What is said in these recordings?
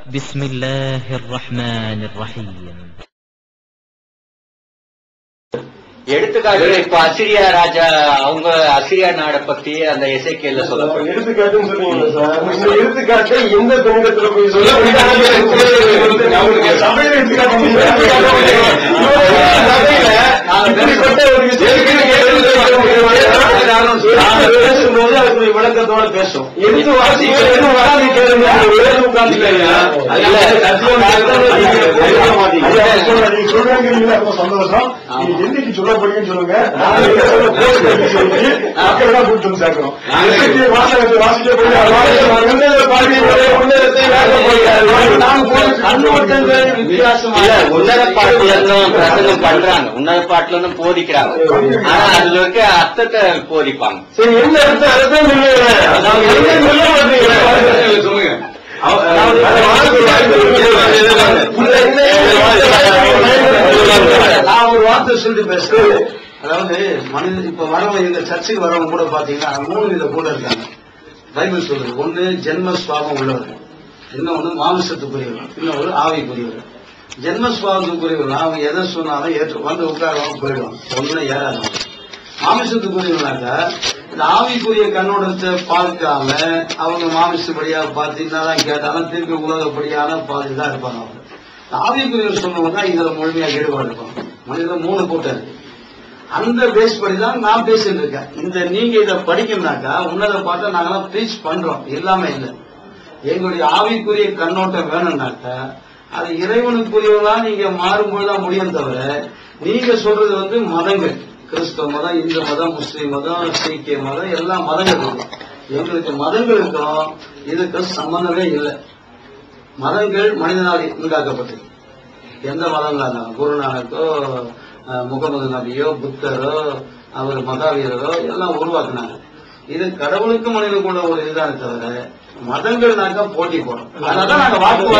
بسم الله الرحمن الرحيم எடுத்துக்காட்டு இப்ப அசிரியா ராஜா அவங்க அசிரியா நாட பத்தி அந்த எசைக்கேல சொல்லப்படும் எடுத்துக்காட்டுன்னு சொல்றீங்களா சார் இந்த எடுத்துக்காட்டை எந்த பெண்ணிடத்துல போய் சொல்ல சபையில எடுத்துக்காட்டு இப்படிப்பட்ட ஒரு விஷயத்துக்கு பேசும்போது அதுக்குரிய விளக்கத்தோட பேசும் எடுத்து வாசிக்க எடுத்து வாசிக்க உட்கார்ந்து நீங்க சொல்றீங்க ரொம்ப சந்தோஷம் நீங்க என்னைக்கு சொல்ல போறீங்கன்னு சொல்லுங்க நாங்க என்ன சொல்ல போறோம்னு சொல்லி அப்பதான் கூப்பிட்டு சேர்க்கிறோம் இசைக்கு வாசகத்தை வாசிக்க போய் உன்னத பாடி உன்னதத்தை வேலை போய் நாம் போய் கண்ணோட்டங்கள் வித்தியாசமா இல்ல உன்னத பாட்டுல இருந்தும் பிரசங்கம் பண்றாங்க உன்னத பாட்டுல இருந்தும் போதிக்கிறாங்க ஆனா அதுல இருக்க அர்த்தத்தை போதிப்பாங்க சரி என்ன அர்த்தம் அர்த்தம் இல்லையே நான் என்ன சொல்ல மாட்டேங்கிறேன் சொல்லுங்க நான் ஒரு வார்த்தை சொல்லிட்டு பேசுறேன் அதாவது மனித இப்ப வரவங்க இந்த சர்ச்சுக்கு வரவங்க கூட பாத்தீங்கன்னா மூணு வித கூட இருக்காங்க பைபிள் சொல்லுது ஒண்ணு ஜென்ம சுவாபம் உள்ளவர் இன்னொன்னு மாமிசத்துக்குரியவர் இன்னொரு ஆவிக்குரியவர் ஜென்ம சுவாபத்துக்குரியவர் அவங்க எதை சொன்னாலும் ஏற்று வந்து உட்காரவாங்க போயிடுவாங்க ஒண்ணு ஏறாதவங்க மாமிசத்துக்குரியவனாக்கா இந்த ஆவிக்குரிய கண்ணோட்டத்தை பார்க்காம அவங்க மாமிசப்படியா பார்த்து என்னதான் கேட்டாலும் திருப்பி உலகப்படியான பாதி தான் இருப்பாங்க அவங்க ஆவிக்குரியவர் சொன்னவங்க தான் இதுல முழுமையா ஈடுபாடு இருப்பாங்க மனிதன் மூணு கூட்டம் இருக்கு அந்த பேஸ் படி தான் நான் பேசிட்டு இருக்கேன் இந்த நீங்க இதை படிக்கணும்னாக்கா உன்னதை பார்த்தா நாங்கெல்லாம் ப்ரீச் பண்றோம் இல்லாம இல்லை எங்களுடைய ஆவிக்குரிய கண்ணோட்டம் வேணும்னாக்கா அது இறைவனுக்குரியவங்களா நீங்க மாறும்போது தான் முடியும் தவிர நீங்க சொல்றது வந்து மதங்கள் கிறிஸ்தவ மதம் இந்து மதம் முஸ்லீம் மதம் சீக்கிய மதம் எல்லா மதங்கள் இருக்கு எங்களுக்கு மதங்களுக்கும் இதுக்கும் சம்பந்தமே இல்லை மதங்கள் மனிதனால் உண்டாக்கப்பட்டது எந்த மதங்களா இருந்தாலும் குருநானக்கோ அஹ், முகமது நபியோ புத்தரோ அவர் மகாவீரரோ எல்லாம் உருவாக்குனாங்க இது கடவுளுக்கு மனிதனுக்குள்ள ஒரு இதுதான் தவிர மதங்கள்னாக்கா போட்டி போடும் அதனால நாங்க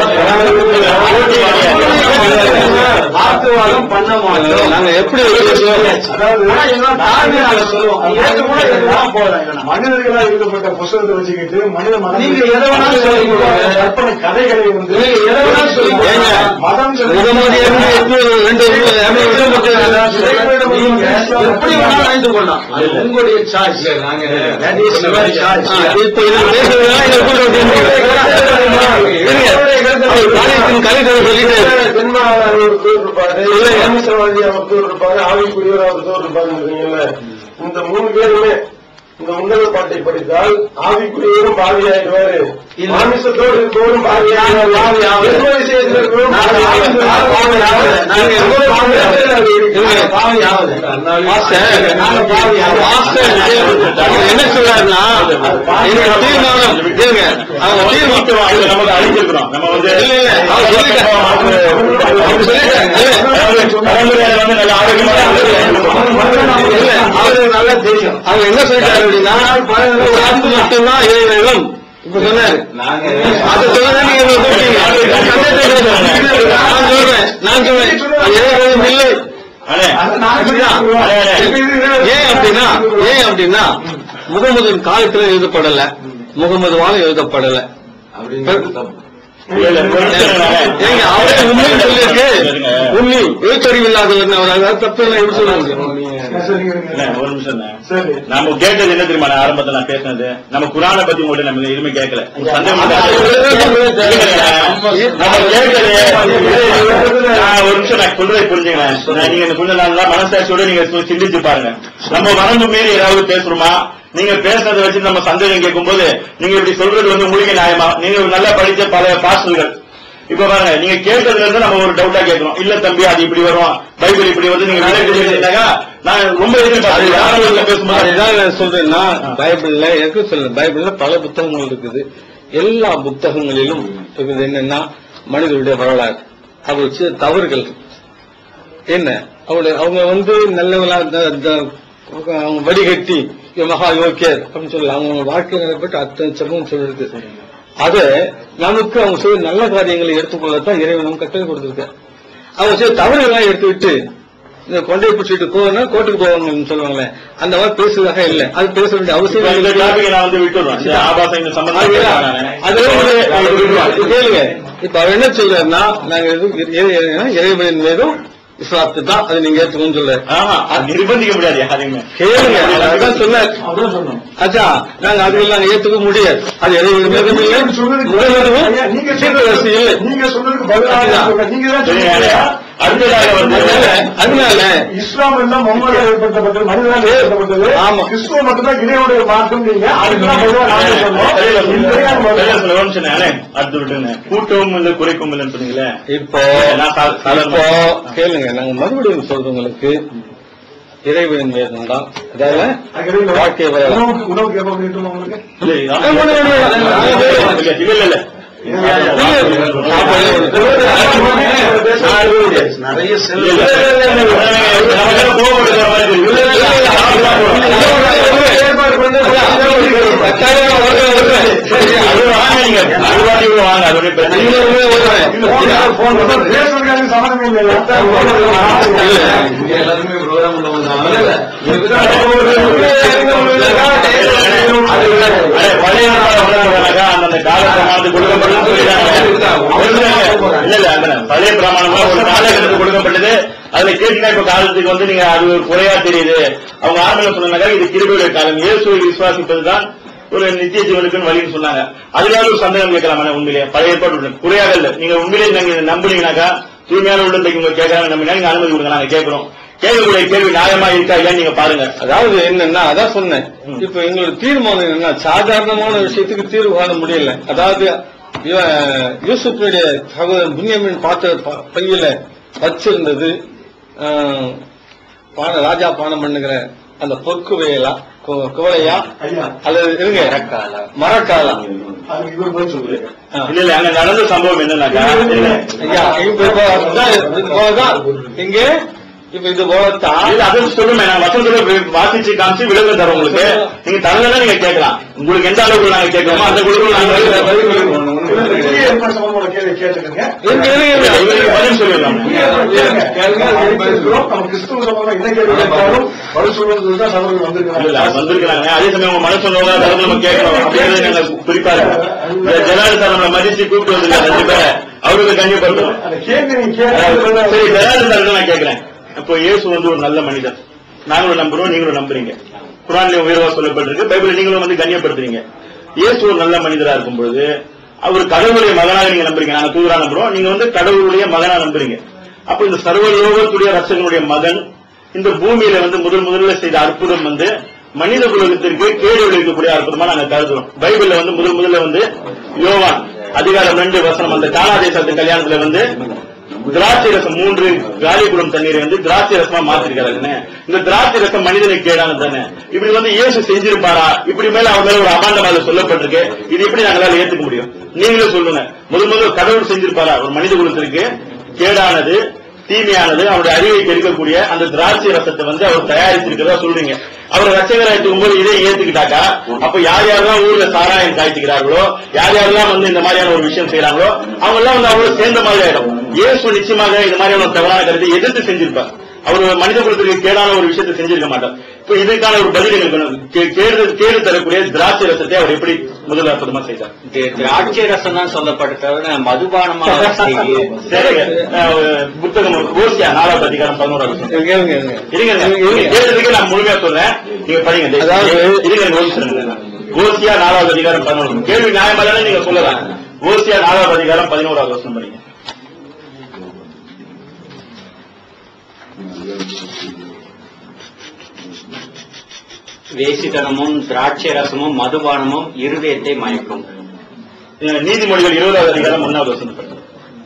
வாக்குவாதம் வாக்குவாதம் பண்ண மாட்டோம் நாங்க எப்படி அதாவது நாங்க சொல்லுவோம் ஏற்றுக்கூட எதுவும் போறேன் மனிதர்களா எழுதப்பட்ட புஸ்தகத்தை வச்சுக்கிட்டு மனித மதம் நீங்க எதை வேணாலும் சொல்லிக்கோங்க. கற்பனை கதைகளை வந்து நீங்க எதை வேணாலும் சொல்லிக்கோங்க. மதம் நீங்க எப்படி வேணாலும் நினைத்து கொள்ளலாம் அது உங்களுடைய choice That is your choice. இப்ப இதை பேசுறதுனால இதை கூட கலைகளை சொல்லிட்டு பெண்மானார் ஒரு தூர் இருப்பாரு ராமேஸ்வரவாதி அவர் தூர் இருப்பாரு ஆவிக்குரியவர் அவர் தூர் இருப்பாருன்றீங்கல்ல இந்த மூணு பேருமே இந்த உன்னத பாட்டை படித்தால் ஆவிக்குரியவரும் பாவியாயிடுவாரு இல்ல. மாமிசத்தோடு இருப்பவரும் பாவியாயிடுவாரு எந்த விஷயத்துல இருக்கவரும் பாவியாயிடுவாரு. நாங்க எவ்வளவு பாவி ஆகுது. பாஸ்டர், பாஸ்டர், அவர் என்ன சொல்றாருன்னா எங்க தீர்மானம் இருங்க அவங்க தீர்மானம் நமக்கு அழிஞ்சிருக்கிறோம் நம்ம வந்து இல்ல, இல்ல, அவர் சொல்லிட்டாரு. அவர் சொல்லிட்டாரு. வந்து நல்ல ஆரோக்கியமா இல்ல, அவரு நல்லா தெரியும் அவர் என்ன சொல்லிட்டாரு அப்படின்னா ஒரு ஆத்ம மட்டும்தான் இறைவனும் இப்ப சொன்னாரு அது சொன்னதை நீங்க இவ்வளவு சொல்றீங்க. நான் சொல்றேன் நான் சொல்றேன் அது இறைவனும் இல்லை அதுதான். ஏன் அப்படின்னா ஏன் அப்படின்னா முகமதின் காலத்துல எழுதப்படல முகமதுவால எழுதப்படல ஏங்க அவரே உண்மைன்னு சொல்லியிருக்கு உண்மை எழுத்தறிவு இல்லாதவர் அவர் அதாவது தப்பு நான் எப்படி சொல்லுவாங்க ஒரு நிமிஷம் சரி நம்ம கேட்டது என்ன தெரியுமா நான் ஆரம்பத்துல நான் பேசினது நம்ம குரானை பத்தி உங்கள்ட்ட நம்ம எதுவுமே கேட்கல சந்தேகம் இல்ல. நம்ம கேட்டது நான் ஒரு நிமிஷம் நான் சொல்றதை புரிஞ்சுங்களேன் நான் நீங்க இந்த கொஞ்ச நாள் மனசாட்சியோட நீங்க சு- சிந்திச்சு பாருங்க நம்ம வரம்பு மீறி ஏதாவது பேசுறோமா நீங்க பேசுறதை வச்சு நம்ம சந்தேகம் கேட்கும்போது நீங்க இப்படி சொல்றது வந்து உங்களுக்கு நியாயமா நீங்க ஒரு நல்லா படிச்ச பல பாஸ்டர்கள் இப்ப பாருங்க நீங்க கேட்டதுல இருந்து நம்ம ஒரு டவுட்டா கேட்கிறோம் இல்ல தம்பி அது இப்படி வரும் பைபிள் இப்படி வருது நீங்க விளக்கி சொல்லிட்டாங்க நான் ரொம்ப எதிர்பார்க்கிறேன் யாரும் பேசும்போது அதுதான் நான் சொல்றேன்னா பைபிள்ல எனக்கு சொல்ல பைபிள்ல பல புத்தகங்கள் இருக்குது எல்லா புத்தகங்களிலும் இருக்குது என்னன்னா மனிதனுடைய வரலாறு அவர் செய்த தவறுகள் என்ன அவருடைய அவங்க வந்து நல்லவங்களா த- த- அவங்க வடிகட்டி இவன் மகா யோக்கியர் அப்படின்னு சொல்லலாம் அவங்க வாழ்க்கை நடப்பட்டு அத்தனை சமம் சொல்லிருக்கு அத நமக்கு அவங்க செய்த நல்ல காரியங்களை எடுத்துக்கொள்ளத்தான் இறைவன் நமக்கு கட்டளை கொடுத்திருக்க அவங்க செய்த தவறுகள்லாம் எடுத்துவிட்டு இந்த கொண்டை பிடிச்சிட்டு போகணும் கோர்ட்டுக்கு போகணும்னு சொல்லுவாங்களே அந்த மாதிரி பேசுவதாக இல்லை அது பேச வேண்டிய அவசியம் இந்த இல்லை டாபிக் நான் வந்து விட்டுறோம் இந்த ஆபாசம் இந்த சம்பந்தம் அது வந்து இப்ப கேளுங்க இப்ப அவர் என்ன சொல்றாருன்னா நாங்க எதுவும் இறை- இறை- இறைவனின் மீதும் விசுவாசத்து தான் அது நீங்க ஏற்றுக்கணும்னு சொல்ல ஆமா அது நிர்பந்திக்க முடியாது யாரையுமே கேளுங்க அவர் அதான் சொன்னார் அப்படிதான் சொன்னோம் அச்சா நாங்க அது நாங்க ஏத்துக்க முடியாது அது இறைவனின் மீதும் இல்லை ஐயா, நீங்க சீர்திருத்தம் இல்லை நீங்க சொன்னதுக்கு பதிலாக சொல்றேன். நீங்க தான் சரி, சொன்னீங்க அடுத்ததாக வந்து அதனால அதனால இஸ்லாம் எல்லாம் முகமது ஏற்படுத்தப்பட்டது மனிதனால் ஏற்படுத்தப்பட்டது ஆமா. கிறிஸ்துவ மட்டும்தான் இடையோடைய மாற்றம் நீங்க அதுக்கெல்லாம் பதிலா நாங்க சொன்னோம் சரியா சொல்லுங்க. இதுலயே நம்ம சரியா சொல்லுங்க. ஒரு நிமிஷம் நானே. அடுத்து விட்டுருங்க. கூட்டவும் இல்லை குறைக்கவும் இல்லைன்னு சொன்னீங்களே இப்போ நான் சா- சாதாரணமா- இப்போ கேளுங்க நாங்க மறுபடியும் சொல்றவங்களுக்கு இறைவனின் மீதும் தான் அதாவது வாழ்க்கை வரலாம் உணவுக்கு உணவுக்கு எப்ப பண்ணிட்டு உங்களுக்கு இல்லை, இல்ல, இல்ல, இல்ல, இல்ல. இல்ல, இல்ல, இல்ல. நிறைய செல் இல்ல, இல்ல, இல்ல, இல்ல. நமக்கு எல்லாம் கோபம் வருகிற மாதிரி இருக்கு. இல்ல, இல்ல, அது வாங்க நீங்க. அது வாங்கி கூட வாங்க. அது ஒண்ணும் பிரச்சனை இல்லை. பேசுறதுக்காக சம்மந்தம் இல்லையா எல்லாருமே ப்ரோக்ராம் அதே பழைய நாள் வளர்றவனாக்கா அந்தந்த கால பிரமாணத்துக்கு கொடுக்கப்பட்டதுன்னு சொல்லிட்டாங்க. இல்ல, இல்ல, அந்த பழைய பிரமாணமா ஒரு காலகட்டத்துக்கு கொடுக்கப்பட்டது அதுல கேட்டீங்கன்னா இப்ப காலத்துக்கு வந்து நீங்க அது ஒரு குறையா தெரியுது அவங்க ஆரம்பில சொன்னாங்க இது கிருபையுடைய காலம் இயேசுவை விசுவாசிப்பதுதான் ஒரு நித்திய ஜீவனுக்குன்னு வழின்னு சொன்னாங்க அதுக்காக ஒரு சந்தேகம் கேட்கலாமா உண்மையிலேயே பழைய ஏற்பாடு உள்ள- குறையாக இல்ல நீங்க உண்மையிலேயே நீங்க இதை நம்புனீங்கன்னாக்கா தூய்மையான உள்ளத்தை உங்க கேட்கறாங்க நம்பினா நீங்க அனுமதி கொடுங்க நாங்க கேட்கிறோம் கேட்கக்கூடிய கேள்வி நியாயமா இருக்கா இல்லையா நீங்க பாருங்க அதாவது என்னன்னா அதான் சொன்னேன் இப்ப எங்களோட தீர்மானம் என்னன்னா சாதாரணமான விஷயத்துக்கு தீர்வு காண முடியல அதாவது இவன் யூசுஃபுடைய சகோதரன் புன்யமின் பார்த்த ப- பையில வச்சிருந்தது ஆஹ், பான ராஜா பானம் பண்ணுகிற அந்த பொற்குவையலா கு- குவளையா ஐயா அல்லது இருங்க மரக்காலா அதுக்கு இவர் பதில் சொல்றேன் ஆ. இல்ல இல்ல அங்க நடந்த சம்பவம் என்னன்னாக்கா ஐயா இப்ப இப்ப அதான் இது போலதான் இங்க இப்ப இது போலத்தான் இல்ல அதை சொல்லுமே நான் வசனத்துல வி- வாசிச்சு காமிச்சு விளக்கம் தரோம் உங்களுக்கு நீங்க தரலன்னா நீங்க கேட்கலாம் உங்களுக்கு எந்த அளவுக்கு நாங்க கேட்கலாமோ அந்த குழுக்கள் நாங்க பதில் சொல்லுவோம். வெளியே இருக்கிற சம்பந்தமான கேள்வி கேட்டுக்கங்க இருங்க, இருங்க, இருங்க. இவருக்கு பதில் சொல்லிடலாம் நம்ம கிறிஸ்துவ சம்பந்தமா என்ன கேள்வி கேட்டாலும் பதில் சொல்றது தான் சகோதரர் இல்ல, வந்திருக்கிறாங்க இல்ல, வந்திருக்கிறாங்க அதே சமயம் உங்க மனசு உள்ளவங்க அதை நம்ம கேட்கணும் அப்படிங்கிறது நாங்க குறிப்பா இருக்கோம் இந்த ஜனாதி சார் நம்மளை மதிச்சு கூப்பிட்டு வந்திருக்காரு ரெண்டு பேரை அவருக்கு கண்டிப்பா அந்த கேள்வி நீங்க சரி கேட்கறது ஜனாதி சார் நான் கேட்கிறேன் இப்போ இயேசு வந்து ஒரு நல்ல மனிதர் நாங்களும் நம்புறோம் நீங்களும் நம்புறீங்க குரான்ல உயர்வா சொல்லப்பட்டிருக்கு பைபிள் நீங்களும் வந்து கண்ணியப்படுத்துறீங்க இயேசு ஒரு நல்ல மனிதரா இருக்கும் பொழுது அவர் கடவுளுடைய மகனாக நீங்க நம்புறீங்க நாங்க தூதரா நம்புறோம் நீங்க வந்து கடவுளுடைய மகனா நம்புறீங்க அப்ப இந்த சர்வலோகத்துடைய ரசகனுடைய மகன் இந்த பூமியில வந்து முதல் முதல்ல செய்த அற்புதம் வந்து மனித குலத்திற்கு கேடு விளைவிக்கக்கூடிய அற்புதமா நாங்க கருதுறோம் பைபிள்ல வந்து முதல் முதல்ல வந்து யோவான் அதிகாரம் ரெண்டு வசனம் அந்த காலாதேசத்து கல்யாணத்துல வந்து திராட்சை ரசம் மூன்று காலிகுடம் தண்ணீரை வந்து திராட்சை ரசமா மாத்திருக்காருன்னு இந்த திராட்சை ரசம் மனிதனுக்கு கேடானது தானே இப்படி வந்து இயேசு செஞ்சிருப்பாரா இப்படி மேல அவர் மேல ஒரு அபாண்டம் அதுல சொல்லப்பட்டிருக்கு இது எப்படி நாங்களால ஏத்துக்க முடியும் நீங்களே சொல்லுங்க முதல் முதல் கடவுள் செஞ்சிருப்பாரா ஒரு மனித குலத்திற்கு கேடானது தீமையானது அவருடைய அறிவை கெடுக்கக்கூடிய அந்த திராட்சை ரசத்தை வந்து அவர் தயாரிச்சிருக்கிறதா சொல்றீங்க அவர் ரச்சகரா போது இதை ஏத்துக்கிட்டாக்கா அப்ப யார் யாரெல்லாம் ஊர்ல சாராயம் காய்ச்சிக்கிறார்களோ யார் யாரெல்லாம் வந்து இந்த மாதிரியான ஒரு விஷயம் செய்யறாங்களோ அவங்க எல்லாம் வந்து அவரோட சேர்ந்த மாதிரி ஆயிடும் இயேசு நிச்சயமாக இந்த மாதிரியான ஒரு தவறான கருத்தை எதிர்த்து செஞ்சிருப்பார் அவர் மனித குலத்துக்கு கேடான ஒரு விஷயத்தை செஞ்சிருக்க மாட்டார் இப்ப இதுக்கான ஒரு பதில் எங்களுக்கு வேணும். கே- கேடு கேடு தரக்கூடிய திராட்சை ரசத்தை அவர் எப்படி முதல் அற்புதமா செய்தார் திராட்சை ரசம் தான் சொல்லப்பட்ட மதுபானமாக செய்தி சரிங்க அஹ், புத்தகம் ஓசியா நாலாவது அதிகாரம் பதினோராவது வசனம். இருங்க, இருங்க, இருங்க. இருங்க இருங்க, நீங்க இருங்க. கேட்டதுக்கு நான் முழுமையா சொல்றேன் நீங்க படிங்க தயவு அதாவது- செஞ்சு. இருங்க எனக்கு ஒரு நிமிஷம் ஓசியா நாலாவது அதிகாரம் பதினோரு கேள்வி நியாயமா தானே நீங்க சொல்லலாம் ஓசியா நாலாவது அதிகாரம் பதினோராவது வசனம் படிங்க வேசித்தனமும் திராட்சை ரசமும் மதுபானமும் இருதயத்தை மயக்கும் அஹ், நீதிமொழிகள் இருபதாவது அதிகாரம் ஒன்னாவது வசனம் படிங்க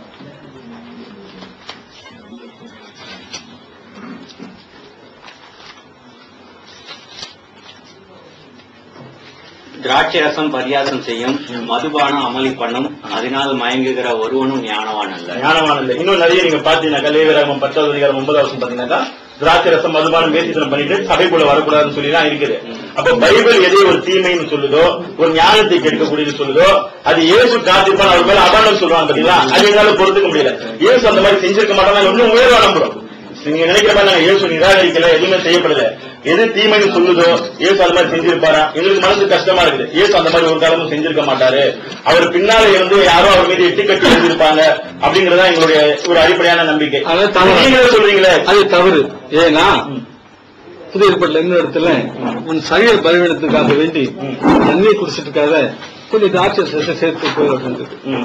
திராட்சை ரசம் பரியாசம் செய்யும் மதுபானம் அமளி பண்ணும் அதனால் மயங்குகிற ஒருவனும் ஞானவான் அல்ல ஞானவான் இல்லை இன்னும் நிறைய நீங்க பாத்தீங்கன்னாக்கா லேவியராகமம் பத்தாவது அதிகாரம் ஒன்பதாவது வருஷம் பாத்தீங்கன்னாக்கா திராட்சை ரசம் மதுபானம் வேசித்தனம் பண்ணிட்டு சபைக்குள்ள வரக்கூடாதுன்னு சொல்லி தான் இருக்குது அப்ப பைபிள் எதை ஒரு தீமைன்னு சொல்லுதோ ஒரு ஞானத்தை கெடுக்கக்கூடியது சொல்லுதோ அது இயேசு காத்திருப்பான் அவர் மேல அபாண்டம் சொல்றாங்க பாத்தீங்களா அது எங்களால பொறுத்துக்க முடியல இயேசு அந்த மாதிரி செஞ்சிருக்க மாட்டாங்க இன்னும் உயர்வா நம்புறோம் நீங்க நினைக்கிற மாதிரி நாங்க இயேசு நிராகரிக்கல எதுவுமே செய்யப்படல எது தீமைன்னு சொல்லுதோ இயேசு அது மாதிரி செஞ்சிருப்பாரா எங்களுக்கு மனசு கஷ்டமா இருக்குது இயேசு அந்த மாதிரி ஒரு காலமும் செஞ்சிருக்க மாட்டாரு அவர் பின்னால இருந்து யாரோ அவர் மீது எட்டி கட்டி எழுதியிருப்பாங்க அப்படிங்கறதா எங்களுடைய ஒரு அடிப்படையான நம்பிக்கை அது தவறு. நீங்களே சொல்றீங்களே அது தவறு ஏன்னா புது ஏற்பாட்டுல இன்னொரு இடத்துல உன் சரீர பலவீனத்துக்காக வேண்டி தண்ணீர் குடிச்சிட்டுக்காக கொஞ்சம் திராட்சை ரசத்தை சேர்த்து போய் அப்படின்றது ம்.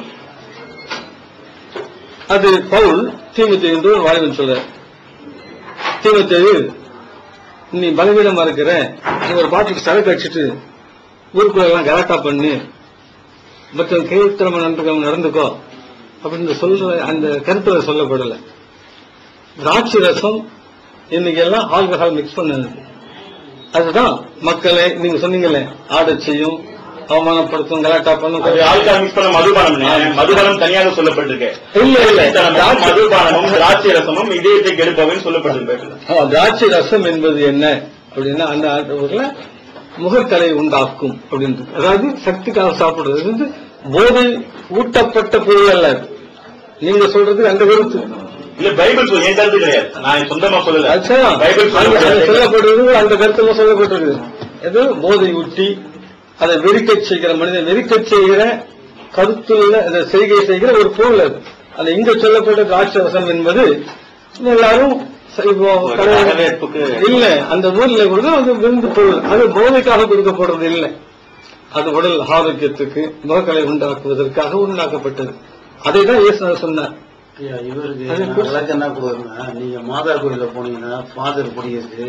அது பவுல் தீமத்தை என்று ஒரு வாலிபன் சொல்ற தீமத்தேயு நீ பலவீனமா இருக்கிற நீ ஒரு பாட்டுக்கு சரக்கு அடிச்சிட்டு ஊருக்குள்ள எல்லாம் கலாட்டா பண்ணி மற்ற கீழ்த்திறமை நடந்துக்கோ நடந்துக்கோ அப்படின்னு சொல்ற அந்த கருத்துல சொல்லப்படல திராட்சை ரசம் இன்னைக்கு எல்லாம் ஆல்கஹால் மிக்ஸ் பண்ணது அதுதான் மக்களை நீங்க சொன்னீங்களே ஆடச் செய்யும் அவமானப்படுத்தும் கலாட்டா பண்ணும் அது ஆல்கால் மிக்ஸ் பண்ண மதுபானம் மதுபானம் தனியாக சொல்லப்பட்டிருக்கு இல்ல இல்ல தனமும் மதுபானமும் திராட்சை ரசமும் இதயத்தை கெடுப்பவைன்னு சொல்லப்பட்டிருக்கு ஆமா, திராட்சை ரசம் என்பது என்ன அப்படின்னா அந்த அந்த ஊர்ல முகக்கலை உண்டாக்கும் அப்படின்றது அதாவது சக்திக்காக சாப்பிடுறது இது வந்து போதை ஊட்டப்பட்ட பொருள் அல்ல அது. நீங்க சொல்றது அந்த கருத்து இல்ல பைபிள் சொல்ல என் கருத்து கிடையாது நான் சொந்தமா சொல்லல அச்சா, பைபிள் அங்க- அங்க சொல்ல சொல்லப்படுறது அந்த கருத்துல சொல்லப்பட்டிருக்கு எது போதை ஊட்டி அதை வெறிக்கச் செய்கிற மனிதன் வெறிக்கச் செய்கிற கருத்துள்ள அந்த செய்கை செய்கிற ஒரு பொருள் அது அது இங்க சொல்லப்பட்ட திராட்சை ரசம் என்பது எல்லாரும் ச- இப்போ ஒரு கடை- வரவேற்புக்கு. இல்ல அந்த ஊர்ல கூட அது விருந்து பொருள் அது போதைக்காக கொடுக்கப்படுறது இல்லை அது உடல் ஆரோக்கியத்துக்கு முகக்கலை உண்டாக்குவதற்காக உண்டாக்கப்பட்டது அதை தான் இயேசுநாதர் சொன்னார் ஐயா, இவருக்கு அது நான் விளக்கம் என்ன கொடுக்குறேன்னா நீங்க மாதா கோயில போனீங்கன்னா ஃபாதர் குடிக்கிறது